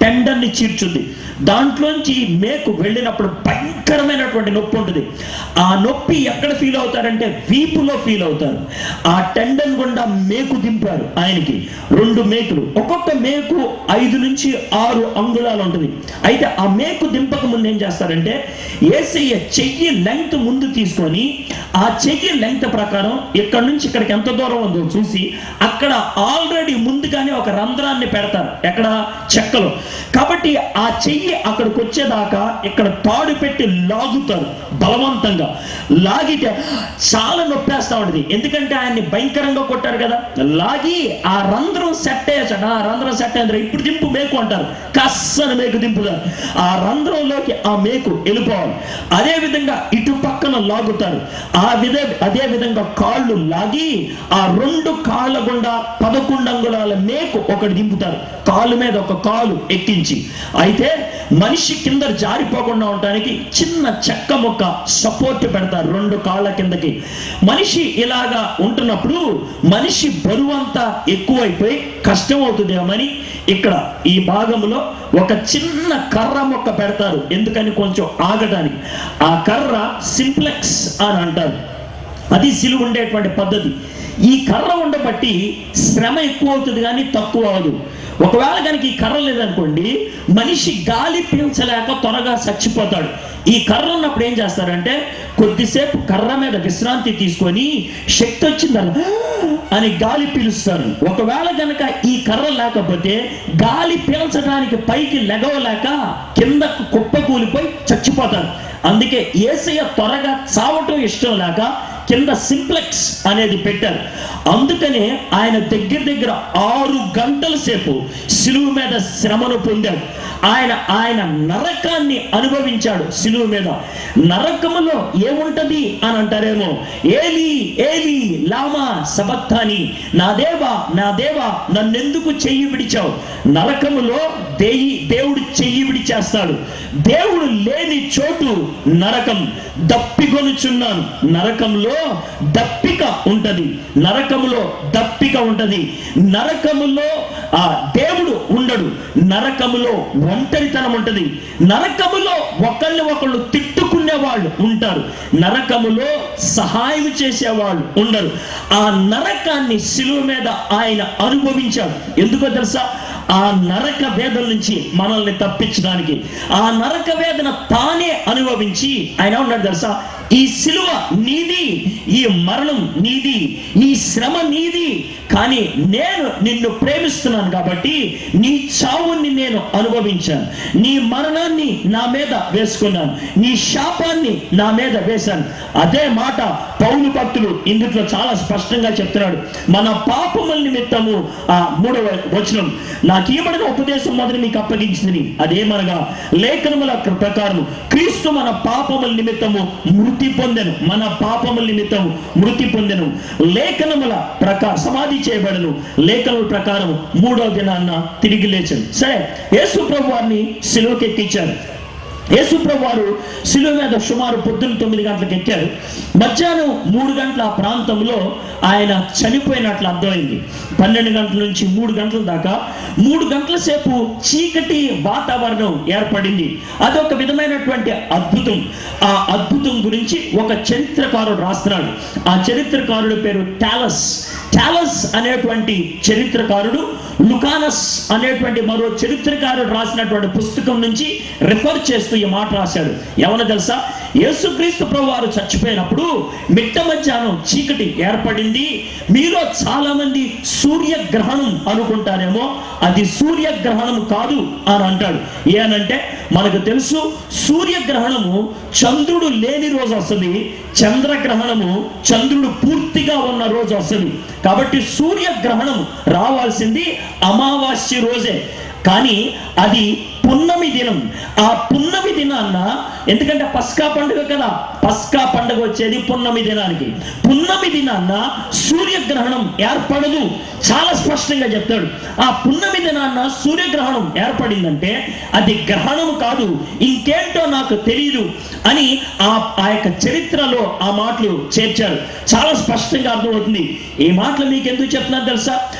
టెండర్ని చీర్చుద్ది దాంట్లోంచి మేకు వెళ్ళినప్పుడు భయంకరమైనటువంటి నొప్పి ఉంటుంది ఆ నొప్పి ఎక్కడ ఫీల్ అవుతారంటే వీపులో ఫీల్ అవుతారు ఆ టెండన్ గుండా మేకు దింపారు ఆయనకి రెండు మేకులు ఒక్కొక్క మేకు ఐదు నుంచి ఆరు అంగుళాలు ఉంటుంది అయితే ఆ మేకు దింపక ముందు ఏం చేస్తారంటే ఏసయ్య చెయ్యి లెంగ్త్ ముందు తీసుకొని ఆ చెయ్యి లెంగ్త్ ప్రకారం ఇక్కడ నుంచి ఇక్కడికి ఎంత దూరం ఉందో చూసి అక్కడ ఆల్రెడీ ముందుగానే ఒక రంధ్రాన్ని పెడతారు ఎక్కడ చెక్కలో కాబట్టి ఆ చెయ్యి అక్కడికి వచ్చేదాకా ఇక్కడ తాడు పెట్టి లాగుతారు బలవంతంగా లాగితే చాలా నొప్పేస్తా ఉంటుంది ఎందుకంటే ఆయన్ని భయంకరంగా కొట్టారు కదా లాగి ఆ రంధ్రం సెట్ అయ్యాచట ఆ రంధ్రం సెట్ అయ్యారు ఇప్పుడు దింపు మేకు అంటారు కస్సని మేకు దింపుతారు ఆ రంధ్రంలోకి ఆ మేకు వెళ్ళిపోవాలి అదే విధంగా ఇటు పక్కన లాగుతారు ఆ విధ అదే విధంగా కాళ్ళు లాగి ఆ రెండు కాళ్ళ గుండా పదకొండు అంగుళాల మేకు ఒకటి దింపుతారు కాలు మీద ఒక కాలు ఎక్కించి అయితే మనిషి కింద జారిపోకుండా ఉండడానికి చిన్న చెక్క మొక్క సపోర్ట్ పెడతారు రెండు కాళ్ళ కిందకి మనిషి ఇలాగా ఉంటున్నప్పుడు మనిషి బరువంతా ఎక్కువైపోయి కష్టం అవుతుందేమని ఇక్కడ ఈ భాగంలో ఒక చిన్న కర్ర మొక్క పెడతారు ఎందుకని కొంచెం ఆగడానికి ఆ కర్ర సింప్లెక్స్ అని అంటారు అది సిలువ ఉండేటువంటి పద్ధతి ఈ కర్ర ఉండబట్టి శ్రమ ఎక్కువ అవుతుంది కానీ తక్కువ అవదు ఒకవేళ కనుక ఈ కర్ర లేదనుకోండి మనిషి గాలి పీల్చలేక త్వరగా చచ్చిపోతాడు ఈ కర్ర ఉన్నప్పుడు ఏం చేస్తారంటే కొద్దిసేపు కర్ర మీద విశ్రాంతి తీసుకొని శక్తి వచ్చిందన్న అని గాలి పీలుస్తారు ఒకవేళ కనుక ఈ కర్ర లేకపోతే గాలి పీల్చడానికి పైకి లెగవలేక కిందకు కుప్ప కూలిపోయి చచ్చిపోతారు అందుకే ఏసయ్య త్వరగా చావటం ఇష్టం లేక కింద సింప్లెక్స్ అనేది పెట్టారు అందుకనే ఆయన దగ్గర దగ్గర ఆరు గంటల సేపు సిలువు మీద శ్రమను పొందాడు ఆయన ఆయన నరకాన్ని అనుభవించాడు సిలువు మీద నరకములో ఏముంటది అని అంటారేమో ఏలి ఏలి లామా సబత్తాని నా దేవా నా దేవా నన్నెందుకు చెయ్యి విడిచావు నరకములో దేయి దేవుడు చెయ్యి విడిచేస్తాడు దేవుడు లేని చోటు నరకం దప్పికొనుచున్నాను నరకంలో దప్పిక ఉంటది నరకములో దప్పిక ఉంటది నరకములో ఆ దేవుడు ఉండడు నరకములో ఒంటరితనం ఉంటది నరకములో ఒకళ్ళని ఒకళ్ళు తిట్టుకునే వాళ్ళు ఉంటారు నరకములో సహాయం చేసేవాళ్ళు ఉండరు ఆ నరకాన్ని శిలువ మీద ఆయన అనుభవించాడు ఎందుకో తెలుసా ఆ నరక వేదన నుంచి మనల్ని తప్పించడానికి ఆ నరక వేదన తానే అనుభవించి ఆయన ఉన్నాడు తెలుసా ఈ సిలువ నీది ఈ మరణం నీది ఈ శ్రమ నీది కానీ నేను నిన్ను ప్రేమిస్తున్నాను కాబట్టి నీ చావుని నేను అనుభవించాను నీ మరణాన్ని నా మీద వేసుకున్నాను నీ శాపాన్ని నా మీద వేశాను అదే మాట పౌలు భక్తులు ఇందులో చాలా స్పష్టంగా చెప్తున్నాడు మన పాపముల నిమిత్తము ఆ మూడవ వచనం నాకు ఇవ్వబడిన ఉపదేశం మొదలు మీకు అప్పగించింది అదేమనగా లేఖనముల ప్రకారం క్రీస్తు మన పాపముల నిమిత్తము మృతి పొందెను మన పాపముల నిమిత్తము మృతి పొందెను లేఖనముల ప్రకారం సమాధి చేయబడను లేఖనముల ప్రకారం మూడో దినాన్న తిరిగి లేచాను సరే యేసు ప్రభు వారిని సిలువకి ఎక్కించారు యేసుప్రభు వారు శిలువ మీద సుమారు పొద్దున్న తొమ్మిది గంటలకు ఎక్కారు మధ్యాహ్నం మూడు గంటల ఆ ప్రాంతంలో ఆయన చనిపోయినట్లు అర్థమైంది పన్నెండు గంటల నుంచి మూడు గంటల దాకా మూడు గంటల సేపు చీకటి వాతావరణం ఏర్పడింది అదొక విధమైనటువంటి అద్భుతం ఆ అద్భుతం గురించి ఒక చరిత్రకారుడు రాస్తున్నాడు ఆ చరిత్రకారుడి పేరు టాలస్ టాలస్ అనేటువంటి చరిత్రకారుడు లుకానస్ అనేటువంటి మరో చరిత్రకారుడు రాసినటువంటి పుస్తకం నుంచి రిఫర్ చేస్తూ ఈ మాట రాశాడు ఎవరో తెలుసా యేసుక్రీస్తు ప్రభు వారు చచ్చిపోయినప్పుడు మిట్ట మధ్యాహ్నం చీకటి ఏర్పడింది మీలో చాలా మంది సూర్యగ్రహణం అనుకుంటారేమో అది సూర్యగ్రహణం కాదు అని అంటాడు ఏనంటే మనకు తెలుసు సూర్యగ్రహణము చంద్రుడు లేని రోజు వస్తుంది చంద్రగ్రహణము చంద్రుడు పూర్తిగా ఉన్న రోజు వస్తుంది కాబట్టి సూర్యగ్రహణం రావాల్సింది అమావాస్య రోజే కానీ అది పున్నమి దినం ఆ పున్నమి దినాన్న ఎందుకంటే పస్కా పండుగ కదా పస్కా పండుగ వచ్చేది పున్నమి దినానికి పున్నమి దినాన్న సూర్యగ్రహణం ఏర్పడదు చాలా స్పష్టంగా చెప్తాడు ఆ పున్నమి దినాన్న సూర్యగ్రహణం ఏర్పడిందంటే అది గ్రహణం కాదు ఇంకేంటో నాకు తెలియదు అని ఆ ఆ యొక్క చరిత్రలో ఆ మాటలు చేర్చాడు చాలా స్పష్టంగా అర్థమవుతుంది ఈ మాటలు మీకు ఎందుకు చెప్తున్నారు తెలుసా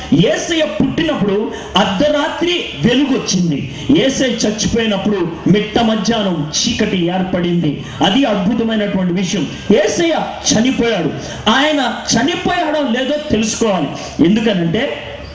ఏసయ్య పుట్టినప్పుడు అర్ధరాత్రి వెలుగు వచ్చింది ఏసయ్య చచ్చిపోయినప్పుడు మిట్ట మధ్యాహ్నం చీకటి ఏర్పడింది అది అద్భుతమైనటువంటి విషయం ఏసయ్య చనిపోయాడు ఆయన చనిపోయాడో లేదో తెలుసుకోవాలి ఎందుకనంటే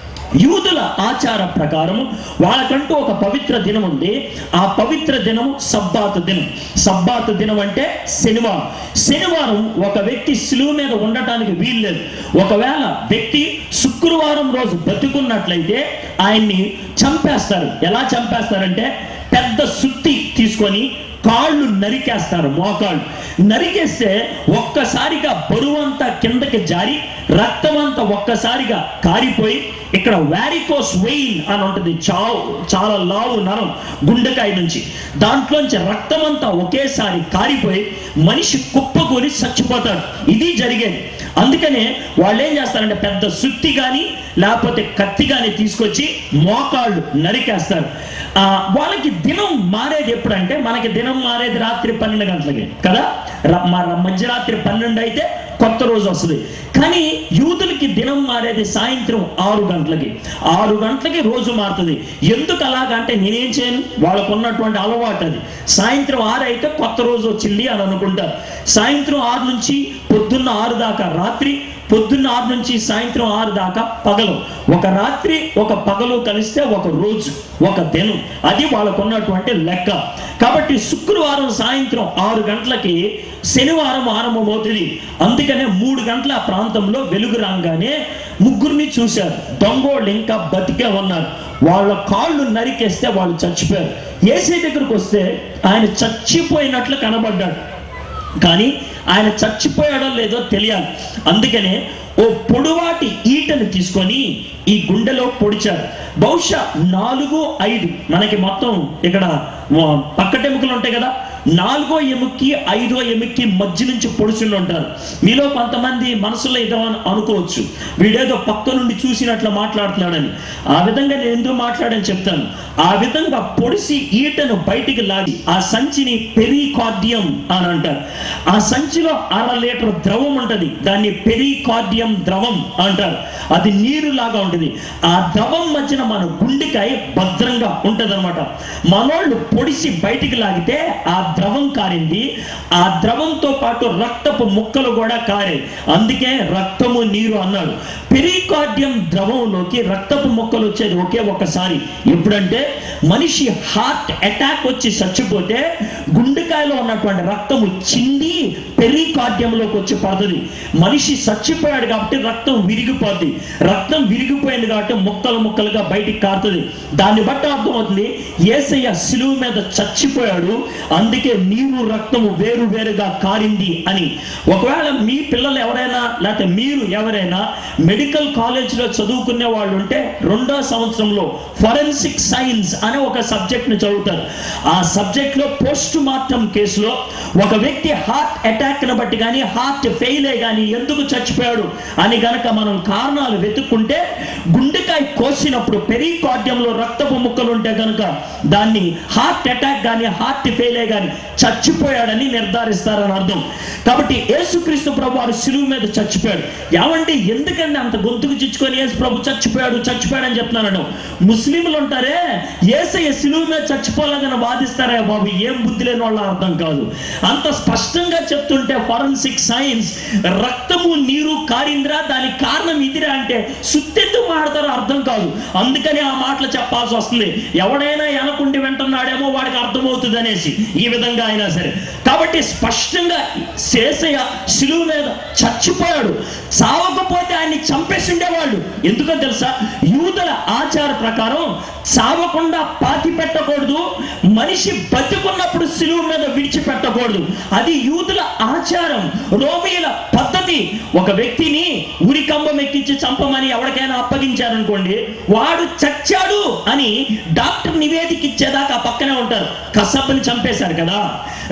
యూదుల ఆచార ప్రకారము వాళ్ళకంటూ ఒక పవిత్ర దినం ఉంది ఆ పవిత్ర దినము సబ్బాతు దినం సబ్బాతు దినం అంటే శనివారం శనివారం ఒక వ్యక్తి శిలువ మీద ఉండటానికి వీల్లేదు ఒకవేళ వ్యక్తి శుక్రవారం రోజు బతుకున్నట్లయితే ఆయన్ని చంపేస్తారు ఎలా చంపేస్తారంటే పెద్ద సుత్తి తీసుకొని కాళ్ళు నరికేస్తారు మోకాళ్ళు నరికేస్తే ఒక్కసారిగా బరువంతా కిందకి జారి రక్తం అంతా ఒక్కసారిగా కారిపోయి ఇక్కడ వ్యారికోస్ వెయిన్ అని ఉంటుంది చావు చాలా లావు నరం గుండెకాయ నుంచి దాంట్లోంచి రక్తం అంతా ఒకేసారి కారిపోయి మనిషి కుప్పకూలి చచ్చిపోతాడు ఇది జరిగేది అందుకనే వాళ్ళు ఏం చేస్తారంటే పెద్ద సుత్తి కానీ లేకపోతే కత్తి కానీ తీసుకొచ్చి మోకాళ్ళు నరికేస్తారు ఆ, వాళ్ళకి దినం మారేది ఎప్పుడంటే మనకి దినం మారేది రాత్రి పన్నెండు గంటలకి కదా ర- మా మధ్యరాత్రి పన్నెండు అయితే కొత్త రోజు వస్తుంది కానీ యూదులకి దినం మారేది సాయంత్రం ఆరు గంటలకి ఆరు గంటలకి రోజు మారుతుంది ఎందుకు అలాగంటే నేనేం చేయను వాళ్ళకు ఉన్నటువంటి అలవాటు అది సాయంత్రం ఆరు అయితే కొత్త రోజు వచ్చింది అని అనుకుంటారు సాయంత్రం ఆరు నుంచి పొద్దున్న ఆరు దాకా రాత్రి పొద్దున్న ఆరు నుంచి సాయంత్రం ఆరు దాకా పగలు ఒక రాత్రి ఒక పగలు కలిస్తే ఒక రోజు ఒక దినం అది వాళ్ళకు ఉన్నటువంటి లెక్క కాబట్టి శుక్రవారం సాయంత్రం ఆరు గంటలకి శనివారం ఆరంభమవుతుంది అందుకనే మూడు గంటల ఆ ప్రాంతంలో వెలుగు రాగానే ముగ్గురిని చూశారు దొంగోళ్ళు ఇంకా బతికే ఉన్నారు వాళ్ళ కాళ్ళు నరికేస్తే వాళ్ళు చచ్చిపోయారు ఏసీ దగ్గరకు వస్తే ఆయన చచ్చిపోయినట్లు కనబడ్డాడు కానీ ఆయన చచ్చిపోయాడో లేదో తెలియాలి అందుకనే ఓ పొడువాటి ఈటను తీసుకొని ఈ గుండెలో పొడిచారు బహుశా నాలుగు ఐదు మనకి మొత్తం ఇక్కడ ఆ, పక్కటెముకలు ఉంటాయి కదా నాలుగో ఎముక్కి ఐదో ఎముక్కి మధ్య నుంచి పొడుచుండి ఉంటారు మీలో కొంతమంది మనసులో ఏదో అను- అనుకోవచ్చు వీడేదో పక్క నుండి చూసినట్లు మాట్లాడుతున్నాడని ఆ విధంగా నేను ఎందుకు మాట్లాడని చెప్తాను ఆ విధంగా పొడిసి ఈటను బయటికి లాగి ఆ సంచిని పెరికార్డియం అని అంటారు ఆ సంచిలో అర లీటర్ ద్రవం ఉంటది దాన్ని పెరికార్డియం ద్రవం అంటారు అది నీరు లాగా ఉంటుంది ఆ ద్రవం మధ్యన మన గుండెకాయ భద్రంగా ఉంటది అనమాట మనోళ్ళు పొడిసి బయటికి లాగితే ఆ ద్రవం కారింది ఆ ద్రవంతో పాటు రక్తపు ముక్కలు కూడా కారాయి అందుకే రక్తము నీరు అన్నాడు పెరికార్డియం ద్రవంలోకి రక్తపు ముక్కలు వచ్చేది ఒకే ఒక్కసారి ఎప్పుడంటే మనిషి హార్ట్ అటాక్ వచ్చి చచ్చిపోతే గుండెకాయలో ఉన్నటువంటి రక్తము చింది పెరికార్డియంలోకి వచ్చి పడుతుంది మనిషి చచ్చిపోయాడు కాబట్టి రక్తం విరిగిపోద్ది రక్తం విరిగిపోయింది కాబట్టి ముక్కలు ముక్కలుగా బయటికి కారుతుంది దాన్ని బట్టి అర్థమవుతుంది ఏసయ్య సిలువు మీద చచ్చిపోయాడు అందుకే నీరు రక్తము వేరు వేరుగా కారింది అని ఒకవేళ మీ పిల్లలు ఎవరైనా లేకపోతే మీరు ఎవరైనా మెడికల్ కాలేజ్లో చదువుకునే వాళ్ళు ఉంటే రెండో సంవత్సరంలో ఫొరెన్సిక్ సైన్స్ అనే ఒక సబ్జెక్ట్ ని చదువుతారు ఆ సబ్జెక్ట్ లో పోస్ట్ మార్టం కేసులో ఒక వ్యక్తి హార్ట్ అటాక్ ని బట్టి కానీ హార్ట్ ఫెయిల్ అయ్యి కానీ ఎందుకు చచ్చిపోయాడు అని గనక మనం కారణాలు వెతుక్కుంటే గుండెకాయ కోసినప్పుడు పెరికార్డియంలో రక్తపు ముక్కలు ఉంటే గనుక దాన్ని హార్ట్ అటాక్ కానీ హార్ట్ ఫెయిల్ అయ్యి కానీ చచ్చిపోయాడని నిర్ధారిస్తారని అర్థం కాబట్టి యేసుక్రీస్తు ప్రభు వారు శిలువు మీద చచ్చిపోయాడు ఏమంటే ఎందుకండి అంత గొంతుకు చిచ్చుకొని యేసు ప్రభు చచ్చిపోయాడు చచ్చిపోయాడు అని చెప్తున్నాను ముస్లింలు ఉంటారే ఏసయ్య శిలువు మీద చచ్చిపోలేదని వాదిస్తారే బాబు ఏం బుద్ధి లేని వాళ్ళ అర్థం కాదు అంత స్పష్టంగా చెప్తుంటే ఫారెన్సిక్ సైన్స్ రక్తము నీరు కారింద్రా దానికి కారణం ఇదిరా అంటే సుత్తెత్తు మాడతారో అర్థం కాదు అందుకని ఆ మాటలు చెప్పాల్సి వస్తుంది ఎవడైనా వెనకుండి వింటున్నాడేమో వాడికి అర్థమవుతుంది అనేసి ఈ విధంగా అయినా సరే కాబట్టి స్పష్టంగా శేషయ్య శిలువు మీద చచ్చిపోయాడు చావకపోతే ఆయన్ని చంపేసి ఉండేవాళ్ళు ఎందుకో తెలుసా యూదుల ఆచార ప్రకారం చావకుండా పాతి పెట్టకూడదు మనిషి బతుకున్నప్పుడు శిలువు మీద విడిచిపెట్టకూడదు అది యూదుల ఆచారం రోమిల పద్ధతి ఒక వ్యక్తిని ఉరికంబం ఎక్కించి చంపమని ఎవరికైనా అప్పగించారనుకోండి వాడు చచ్చాడు అని డాక్టర్ నివేదిక ఇచ్చేదాకా ఆ పక్కనే ఉంటారు కసబ్బని చంపేశారు కదా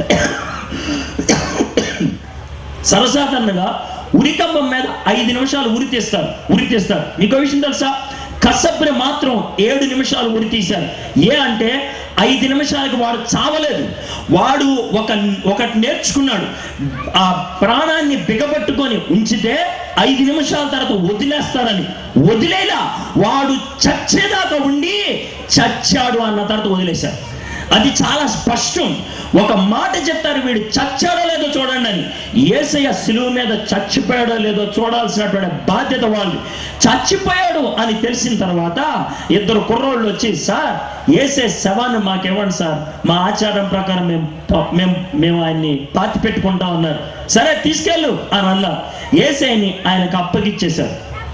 సరసాధారణంగా ఉరికంబం మీద ఐదు నిమిషాలు ఉరి తీస్తారు ఉరి తీస్తారు మీకు విషయం తెలుసా కసబ్ని మాత్రం ఏడు నిమిషాలు ఉరి తీశారు ఏ అంటే ఐదు నిమిషాలకు వాడు చావలేదు వాడు ఒక ఒకటి నేర్చుకున్నాడు ఆ ప్రాణాన్ని బిగబట్టుకొని ఉంచితే ఐదు నిమిషాల తర్వాత వదిలేస్తారని వదిలేలా వాడు చచ్చేదాకా ఉండి చచ్చాడు అన్న తర్వాత వదిలేశారు అది చాలా స్పష్టం ఒక మాట చెప్తారు వీడు చచ్చాడో లేదో చూడండి అని ఏసయ్య సిలువ మీద చచ్చిపోయాడో లేదో చూడాల్సినటువంటి బాధ్యత వాళ్ళు చచ్చిపోయాడు అని తెలిసిన తర్వాత ఇద్దరు కుర్రోళ్ళు వచ్చి సార్ ఏసే శవాన్ని మాకివ్వండి సార్ మా ఆచారం ప్రకారం మేము ప- మేము మేము ఆయన్ని పాతి పెట్టుకుంటాం అన్నారు సరే తీసుకెళ్ళు అని అన్నారు ఏసైని ఆయనకు అప్పగిచ్చేశారు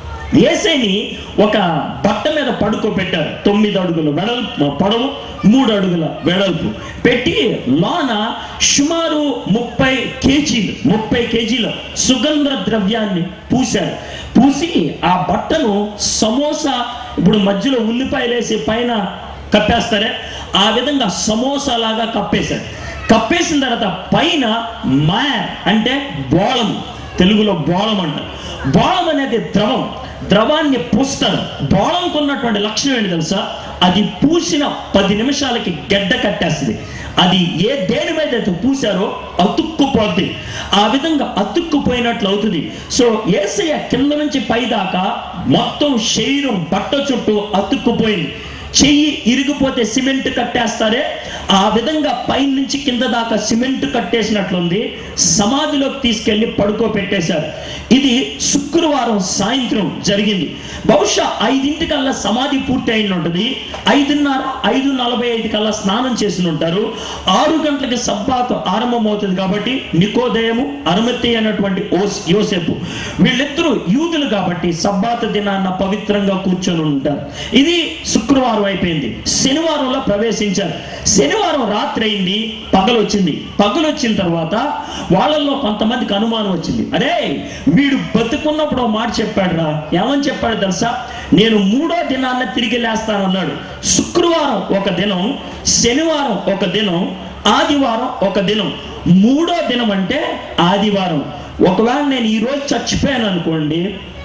ఏసైని ఒక బట్ట మీద పడుకోబెట్టారు తొమ్మిది అడుగుల వెడల్పు పొడవు మూడు అడుగుల వెడల్పు పెట్టి లోన సుమారు ముప్పై కేజీలు ముప్పై కేజీల సుగంధ ద్రవ్యాన్ని పూశారు పూసి ఆ బట్టను సమోసా ఇప్పుడు మధ్యలో ఉల్లిపాయలు వేసి పైన కప్పేస్తారే ఆ విధంగా సమోసా లాగా కప్పేశారు కప్పేసిన తర్వాత పైన మ్యార్ అంటే బోళం తెలుగులో బోళం అంటారు బోళం అనేది ద్రవం ద్రవాన్ని పూస్తారు బోళంకు ఉన్నటువంటి లక్షణం ఏంటి తెలుసా అది పూసిన పది నిమిషాలకి గడ్డ కట్టేస్తుంది అది ఏ దేని మీద అయితే పూసారో అతుక్కుపోద్ది ఆ విధంగా అతుక్కుపోయినట్లు అవుతుంది సో ఏసయ్య కింద నుంచి పై దాకా మొత్తం శరీరం బట్ట చుట్టూ అతుక్కుపోయింది చెయ్యి ఇరిగిపోతే సిమెంట్ కట్టేస్తారే ఆ విధంగా పైనుంచి కింద దాకా సిమెంట్ కట్టేసినట్లుంది సమాధిలోకి తీసుకెళ్లి పడుకోబెట్టేశారు ఇది శుక్రవారం సాయంత్రం జరిగింది బహుశా ఐదింటికల్లా సమాధి పూర్తి అయిన ఉంటుంది ఐదున్నర ఐదు నలభై ఐదు కల్లా స్నానం చేసి ఉంటారు ఆరు గంటలకి సబ్బాతు ఆరంభమవుతుంది కాబట్టి నికోదయము అరుమతి అన్నటువంటి ఓస్ యోసేపు వీళ్ళిద్దరూ యూదులు కాబట్టి సబ్బాతు దినాన్న పవిత్రంగా కూర్చొని ఉంటారు ఇది శుక్రవారం అయిపోయింది శనివారంలో ప్రవేశించారు శనివారం రాత్రి అయింది పగలు వచ్చింది పగలు వచ్చిన తర్వాత వాళ్ళల్లో కొంతమందికి అనుమానం వచ్చింది అరే వీడు బతుకున్నప్పుడు ఒక మాట చెప్పాడు రా ఏమని చెప్పాడు తెలుసా నేను మూడో దినాన్న తిరిగి లేస్తానన్నాడు శుక్రవారం ఒక దినం శనివారం ఒక దినం ఆదివారం ఒక దినం మూడో దినం అంటే ఆదివారం ఒకవేళ నేను ఈ రోజు చచ్చిపోయాను అనుకోండి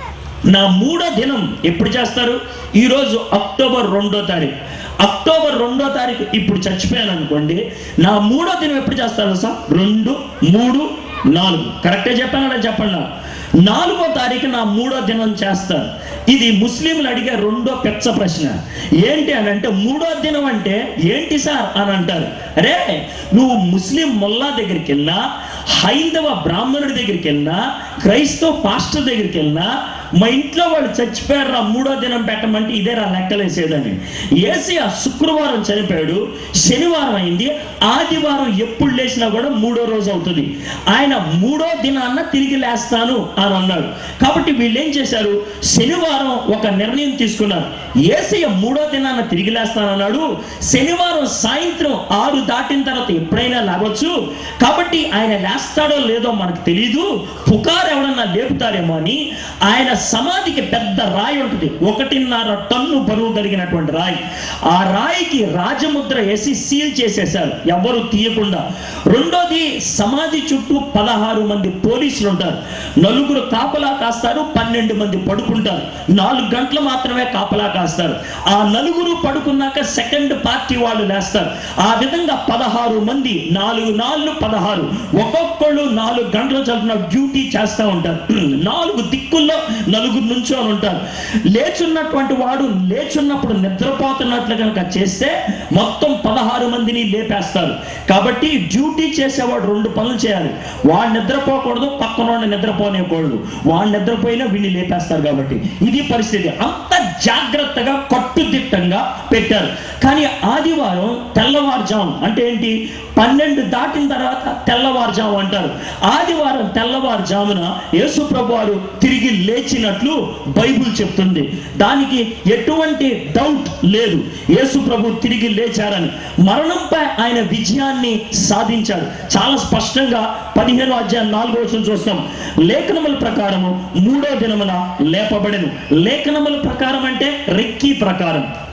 నా మూడో దినం ఎప్పుడు చేస్తారు ఈరోజు అక్టోబర్ రెండో తారీఖు అక్టోబర్ రెండో తారీఖు ఇప్పుడు చచ్చిపోయాను అనుకోండి నా మూడో దినం ఎప్పుడు చేస్తారు సార్ రెండు మూడు నాలుగు కరెక్టే చెప్పానా చెప్పండి నాకు. నాలుగో తారీఖు నా మూడో దినం చేస్తారు ఇది ముస్లింలు అడిగే రెండో పెచ్చ ప్రశ్న ఏంటి అని అంటే మూడో దినం అంటే ఏంటి సార్ అని అంటారు అరే నువ్వు ముస్లిం మొల్లా దగ్గరికి వెళ్ళినా హైందవ బ్రాహ్మణుడి దగ్గరికి వెళ్ళినా క్రైస్తవ పాస్టర్ దగ్గరికి వెళ్ళినా మా ఇంట్లో వాళ్ళు చచ్చిపోయారు రా మూడో దినం పెట్టమంటే ఇదే రా లెక్కలేసేదని ఏసీ శుక్రవారం చనిపోయాడు శనివారం అయింది ఆదివారం ఎప్పుడు లేచినా కూడా మూడో రోజు అవుతుంది ఆయన మూడో దినాన్న తిరిగి లేస్తాను అని అన్నాడు కాబట్టి వీళ్ళు ఏం చేశారు శనివారం ఒక నిర్ణయం తీసుకున్నారు ఏసయ్య మూడో దినాన్న తిరిగి లేస్తానన్నాడు శనివారం సాయంత్రం ఆరు దాటిన తర్వాత ఎప్పుడైనా లేవచ్చు కాబట్టి ఆయన లేస్తాడో లేదో మనకు తెలియదు పుకారు ఎవడన్నా లేపుతారేమో అని ఆయన సమాధికి పెద్ద రాయి ఉంటుంది ఒకటిన్నర టన్ను బరువు కలిగినటువంటి రాయి ఆ రాయికి రాజముద్ర వేసి సీల్ చేసేశారు ఎవరు తీయకుండా రెండోది సమాధి చుట్టూ పదహారు మంది పోలీసులు ఉంటారు నలుగురు కాపలా కాస్తారు పన్నెండు మంది పడుకుంటారు నాలుగు గంటలు మాత్రమే కాపలా కాస్తారు ఆ నలుగురు పడుకున్నాక సెకండ్ పార్టీ వాళ్ళు లేస్తారు ఆ విధంగా పదహారు మంది నాలుగు నాలుగు పదహారు ఒక్కొక్కళ్ళు నాలుగు గంటల చదువున డ్యూటీ చేస్తూ ఉంటారు నాలుగు దిక్కుల్లో నలుగురు నుంచొని ఉంటారు లేచున్నటువంటి వాడు లేచున్నప్పుడు నిద్రపోతున్నట్లు కనుక చేస్తే మొత్తం పదహారు మందిని లేపేస్తారు కాబట్టి డ్యూటీ చేసేవాడు రెండు పనులు చేయాలి వాడు నిద్రపోకూడదు పక్కన వాడిని నిద్రపోనివ్వకూడదు వాడు నిద్రపోయినా వీడిని లేపేస్తారు కాబట్టి ఇది పరిస్థితి అంత జాగ్రత్తగా కట్టుదిట్టంగా పెట్టారు కానీ ఆదివారం తెల్లవారుజాము అంటే ఏంటి పన్నెండు దాటిన తర్వాత తెల్లవారుజాము అంటారు ఆదివారం తెల్లవారుజామున యేసు ప్రభు వారు తిరిగి లేచినట్లు బైబిల్ చెప్తుంది దానికి ఎటువంటి డౌట్ లేదు యేసు ప్రభు తిరిగి లేచారని మరణంపై ఆయన విజయాన్ని సాధించాడు చాలా స్పష్టంగా పదిహేను అధ్యాయం నాలుగో వచ్చిన చూస్తాం లేఖనముల ప్రకారము మూడో దినమున లేపబడెను లేఖనముల ప్రకారం అంటే రెక్కి ప్రకారం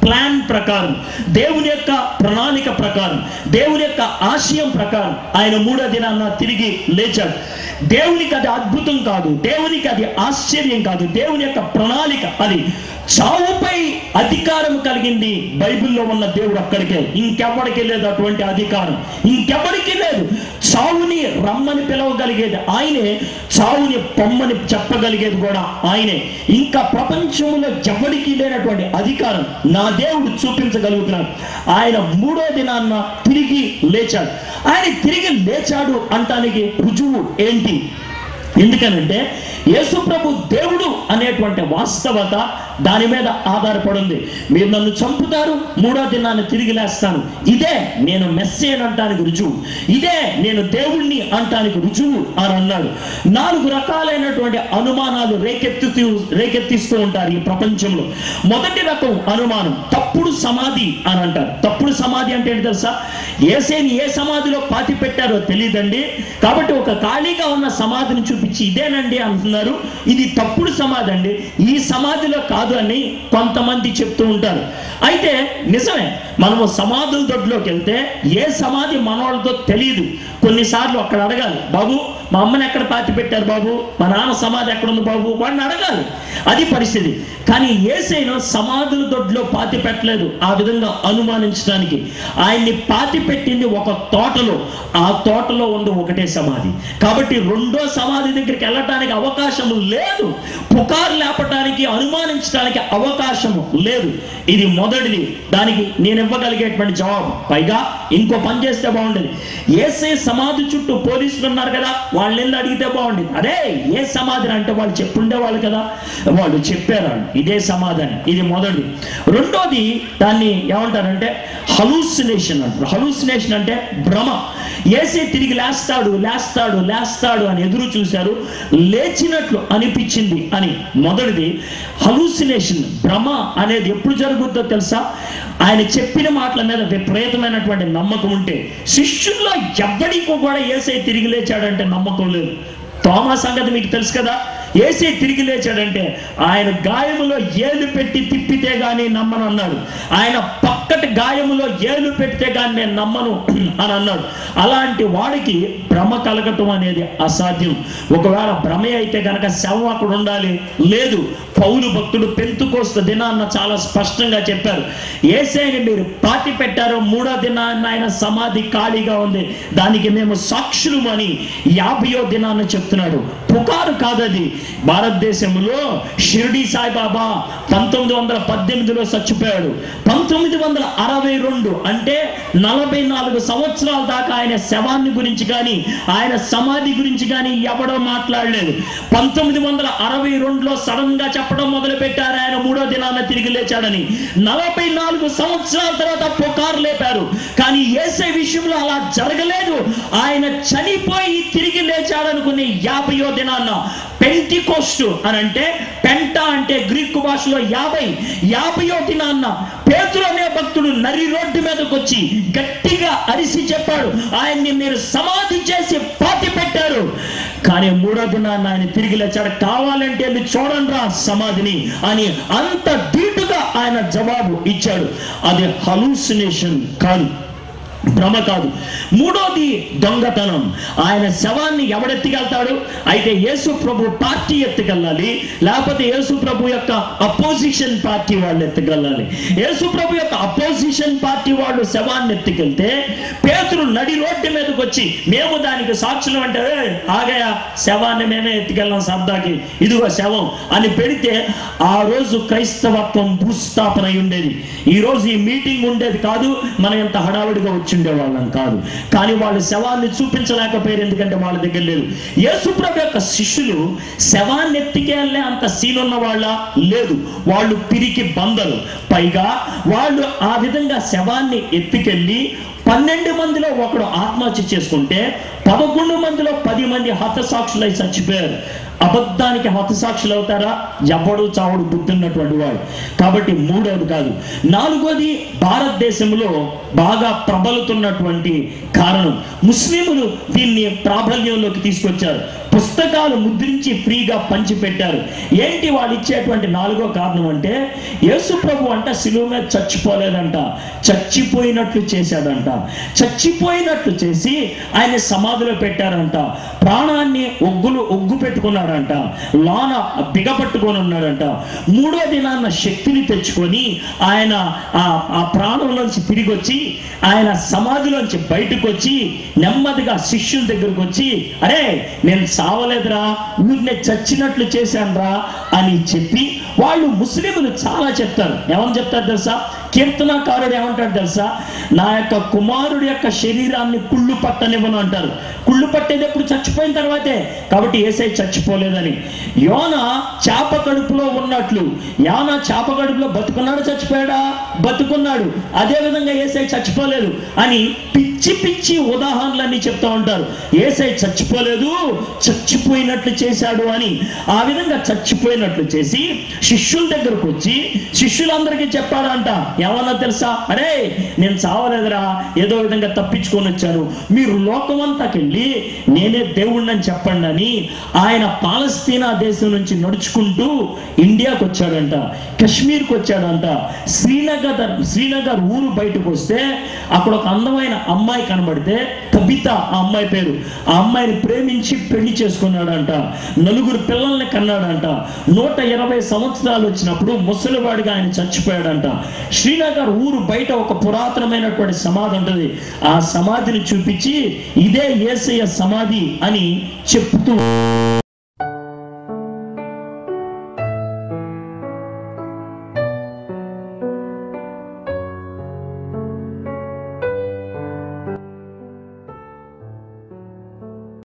ప్లాన్ ప్రకారం దేవుని యొక్క ప్రణాళిక ప్రకారం దేవుని యొక్క ఆశయం ప్రకారం ఆయన మూడో దినాన్న తిరిగి లేచాడు దేవునికి అది అద్భుతం కాదు దేవునికి అది ఆశ్చర్యం కాదు దేవుని యొక్క ప్రణాళిక అది చావుపై అధికారం కలిగింది బైబిల్లో ఉన్న దేవుడు అక్కడికే ఇంకెవ్వడికి లేదు అటువంటి అధికారం ఇంకెవ్వడికి లేదు చావుని రమ్మని పిలవగలిగేది ఆయనే చావుని పొమ్మని చెప్పగలిగేది కూడా ఆయనే ఇంకా ప్రపంచంలో ఎవడికి లేనటువంటి అధికారం నా దేవుడు చూపించగలుగుతున్నాడు ఆయన మూడో దినాన్న తిరిగి లేచాడు ఆయన తిరిగి లేచాడు అంటానికి రుజువు ఏంటి ఎందుకనంటే యేసు ప్రభు దేవుడు అనేటువంటి వాస్తవత దాని మీద ఆధారపడింది మీరు నన్ను చంపుతారు మూడో దినాన్ని తిరిగి లేస్తాను ఇదే నేను మెస్సేన్ అంటానికి రుజువు ఇదే నేను దేవుణ్ణి అంటానికి రుజువు అని అన్నాడు నాలుగు రకాలైనటువంటి అనుమానాలు రేకెత్తుతూ రేకెత్తిస్తూ ఉంటారు ఈ ప్రపంచంలో మొదటి రకం అనుమానం తప్పుడు సమాధి అని అంటారు తప్పుడు సమాధి అంటే ఏంటి తెలుసా ఏసేని ఏ సమాధిలో పాతి పెట్టారో తెలియదండి కాబట్టి ఒక ఖాళీగా ఉన్న సమాధిని చూపించి ఇదేనండి అంటున్నారు ఇది తప్పుడు సమాధి అండి ఈ సమాధిలో కాదు అని కొంతమంది చెప్తూ ఉంటారు అయితే నిజమే మనము సమాధుల దొడ్లోకి వెళ్తే ఏ సమాధి మనవాళ్ళతో తెలియదు కొన్నిసార్లు అక్కడ అడగాలి బాబు మా అమ్మని ఎక్కడ పాతి పెట్టారు బాబు మా నాన్న సమాధి ఎక్కడ ఉంది బాబు వాడిని అడగాలి అది పరిస్థితి కానీ ఏసైనా సమాధుల దొడ్లో పాతి పెట్టలేదు ఆ విధంగా అనుమానించడానికి ఆయన్ని పాతి పెట్టింది ఒక తోటలో ఆ తోటలో ఉంది ఒకటే సమాధి కాబట్టి రెండో సమాధి దగ్గరికి వెళ్ళటానికి అవకాశం లేదు పుకారు లేపటానికి అనుమానించడానికి అవకాశం లేదు ఇది మొదటిది దానికి నేను ఇవ్వగలిగేటువంటి జవాబు పైగా ఇంకో పని చేస్తే బాగుండేది ఏసే సమాధి చుట్టూ పోలీసులు ఉన్నారు కదా వాళ్ళు వెళ్ళి అడిగితే బాగుండేది అరే ఏ సమాధి అంటే వాళ్ళు చెప్పుండేవాళ్ళు కదా వాళ్ళు చెప్పారు వాళ్ళు, ఇదే సమాధానం ఇది మొదటిది రెండోది దాన్ని ఏమంటారంటే హలూసినేషన్ అంటారు హలూసినేషన్ అంటే భ్రమ ఏసే తిరిగి లేస్తాడు లేస్తాడు లేస్తాడు అని ఎదురు చూశారు లేచినట్లు అనిపించింది అని మొదటిది హలూసినేషన్ భ్రమ అనేది ఎప్పుడు జరుగుద్దో తెలుసా ఆయన చెప్పిన మాటల మీద విపరీతమైనటువంటి నమ్మకం ఉంటే శిష్యుల్లో ఎవ్వడికి కూడా ఏసై తిరిగి లేచాడంటే నమ్మకం లేదు తోమా సంగతి మీకు తెలుసు కదా ఏసే తిరిగి లేచాడంటే ఆయన గాయములో ఏలు పెట్టి తిప్పితే గాని నమ్మను అన్నాడు ఆయన పక్కటి గాయములో ఏలు పెడితే గాని నేను నమ్మను అని అన్నాడు అలాంటి వాడికి భ్రమ కలగటం అనేది అసాధ్యం ఒకవేళ భ్రమే అయితే కనుక శవం అక్కడ ఉండాలి లేదు పౌలు భక్తుడు పెంతుకోస్త దినాన్న చాలా స్పష్టంగా చెప్పారు ఏసైని మీరు పాతి పెట్టారు మూడో దినాన్న ఆయన సమాధి ఖాళీగా ఉంది దానికి మేము సాక్షులమని యాభయో దినాన్న చెప్తున్నాడు పుకారు కాదది భారతదేశంలో షిరిడి సాయిబాబా పంతొమ్మిది వందల పద్దెనిమిదిలో చచ్చిపోయాడు పంతొమ్మిది వందల అరవై రెండు అంటే నలభై నాలుగు సంవత్సరాల దాకా ఆయన శవాన్ని గురించి కానీ ఆయన సమాధి గురించి కానీ ఎవడో మాట్లాడలేదు పంతొమ్మిది వందల అరవై రెండులో సడన్ గా చెప్పడం మొదలు పెట్టారు ఆయన మూడో దినాన తిరిగి లేచాడని నలభై నాలుగు సంవత్సరాల తర్వాత పుకారు లేపారు కానీ ఏసే విషయంలో అలా జరగలేదు ఆయన చనిపోయి తిరిగి లేచాడనుకునే యాభయో దినాన్న పెంటికోస్టు అని అంటే పెంట అంటే గ్రీకు భాషలో యాభై యాభయో దినాన్న పేతురు అనే భక్తుడు నరి రోడ్డు మీదకి వచ్చి గట్టిగా అరిసి చెప్పాడు ఆయన్ని మీరు సమాధి చేసి పాతి పెట్టారు కానీ మూడో దినాన్న ఆయన తిరిగి లేచాడు కావాలంటే వెళ్ళి చూడండి రా సమాధిని అని అంత ధీటుగా ఆయన జవాబు ఇచ్చాడు అది హలూసినేషన్ కాదు భ్రమ కాదు మూడోది దొంగతనం ఆయన శవాన్ని ఎవడెత్తికెళ్తాడు అయితే యేసు ప్రభు పార్టీ ఎత్తుకెళ్ళాలి లేకపోతే యేసు ప్రభు యొక్క అపోజిషన్ పార్టీ వాళ్ళు ఎత్తుకెళ్ళాలి యేసు ప్రభు యొక్క అపోజిషన్ పార్టీ వాళ్ళు శవాన్ని ఎత్తుకెళ్తే పేతురు నడి రోడ్డు మీదకి వచ్చి మేము దానికి సాక్షులు అంటే "ఏయ్, ఆగయా శవాన్ని మేమే ఎత్తుకెళ్ళాం సర్దాకి ఇదిగో శవం అని పెడితే ఆ రోజు క్రైస్తవత్వం భూస్థాపన అయి ఉండేది ఈ రోజు ఈ మీటింగ్ ఉండేది కాదు మనం ఎంత హడావుడిగా వచ్చిండే వాళ్ళం కాదు కానీ వాళ్ళ శవాన్ని చూపించలేకపోయారు ఎందుకంటే వాళ్ళ దగ్గర లేదు యేసుప్రభు యొక్క శిష్యులు శవాన్ని ఎత్తికెళ్ళే అంత సీన్ ఉన్న వాళ్ళ లేదు వాళ్ళు పిరికి బందరు పైగా వాళ్ళు ఆ విధంగా శవాన్ని ఎత్తికెళ్ళి పన్నెండు మందిలో ఒకడు ఆత్మహత్య చేసుకుంటే పదకొండు మందిలో పది మంది హతసాక్షులై చచ్చిపోయారు అబద్ధానికి హతసాక్షులు అవుతారా ఎవడు చావుడు బుద్ధి ఉన్నటువంటి వాడు కాబట్టి మూడవది కాదు నాలుగోది భారతదేశంలో బాగా ప్రబలుతున్నటువంటి కారణం ముస్లింలు దీన్ని ప్రాబల్యంలోకి తీసుకొచ్చారు పుస్తకాలు ముద్రించి ఫ్రీగా పంచిపెట్టారు ఏంటి వాళ్ళు ఇచ్చేటువంటి నాలుగో కారణం అంటే యేసు ప్రభు అంట సిలువ మీద చచ్చిపోలేదంట చచ్చిపోయినట్లు చేశాడంట చచ్చిపోయినట్లు చేసి ఆయన సమాధిలో పెట్టారంట ప్రాణాన్ని ఒగ్గులు ఒగ్గు పెట్టుకున్నాడంట లోన బిగపట్టుకొని ఉన్నాడంట మూడో దినాన్న శక్తిని తెచ్చుకొని ఆయన ఆ ఆ ప్రాణంలోంచి తిరిగి వచ్చి ఆయన సమాధిలోంచి బయటకు వచ్చి నెమ్మదిగా శిష్యుల దగ్గరకు వచ్చి అరే నేను సావలేదురా ఊరినే చచ్చినట్లు చేశానురా అని చెప్పి వాళ్ళు ముస్లింలు చాలా చెప్తారు ఏమని చెప్తారు తెలుసా కీర్తనకారుడు ఏమంటాడు తెలుసా నా యొక్క కుమారుడి యొక్క శరీరాన్ని కుళ్ళు పట్టనివ్వను అంటారు కుళ్ళు పట్టేది ఎప్పుడు చచ్చిపోయిన తర్వాతే కాబట్టి ఏసై చచ్చిపోలేదని యోన చేప కడుపులో ఉన్నట్లు యోన చేప కడుపులో బతుకున్నాడు చచ్చిపోయాడా బతుకున్నాడు అదే విధంగా ఏసై చచ్చిపోలేదు అని పిచ్చి పిచ్చి ఉదాహరణలన్నీ చెప్తా ఉంటారు ఏసై చచ్చిపోలేదు చచ్చిపోయినట్లు చేశాడు అని ఆ విధంగా చచ్చిపోయినట్లు చేసి శిష్యుల దగ్గరకు వచ్చి శిష్యులందరికీ చెప్పాడంట ఏమన్నా తెలుసా అరే నేను చావలేదురా ఏదో విధంగా తప్పించుకొని వచ్చాను మీరు లోకమంతాకెళ్ళి నేనే దేవుణ్ణని చెప్పండి అని ఆయన పాలస్తీనా దేశం నుంచి నడుచుకుంటూ ఇండియాకు వచ్చాడంట కశ్మీర్కి వచ్చాడంట శ్రీనగర్ శ్రీనగర్ ఊరు బయటకు వస్తే అక్కడ ఒక అందమైన అమ్మాయి కనబడితే కవిత ఆ అమ్మాయి పేరు ఆ అమ్మాయిని ప్రేమించి పెళ్లి చేసుకున్నాడంట నలుగురు పిల్లల్ని కన్నాడంట నూట ఇరవై సంవత్సరాలు వచ్చినప్పుడు ముసలివాడిగా ఆయన చచ్చిపోయాడంట శ్రీనగర్ ఊరు బయట ఒక పురాతనమైనటువంటి సమాధి ఉంటుంది ఆ సమాధిని చూపించి ఇదే ఏసయ్య సమాధి అని చెప్తూ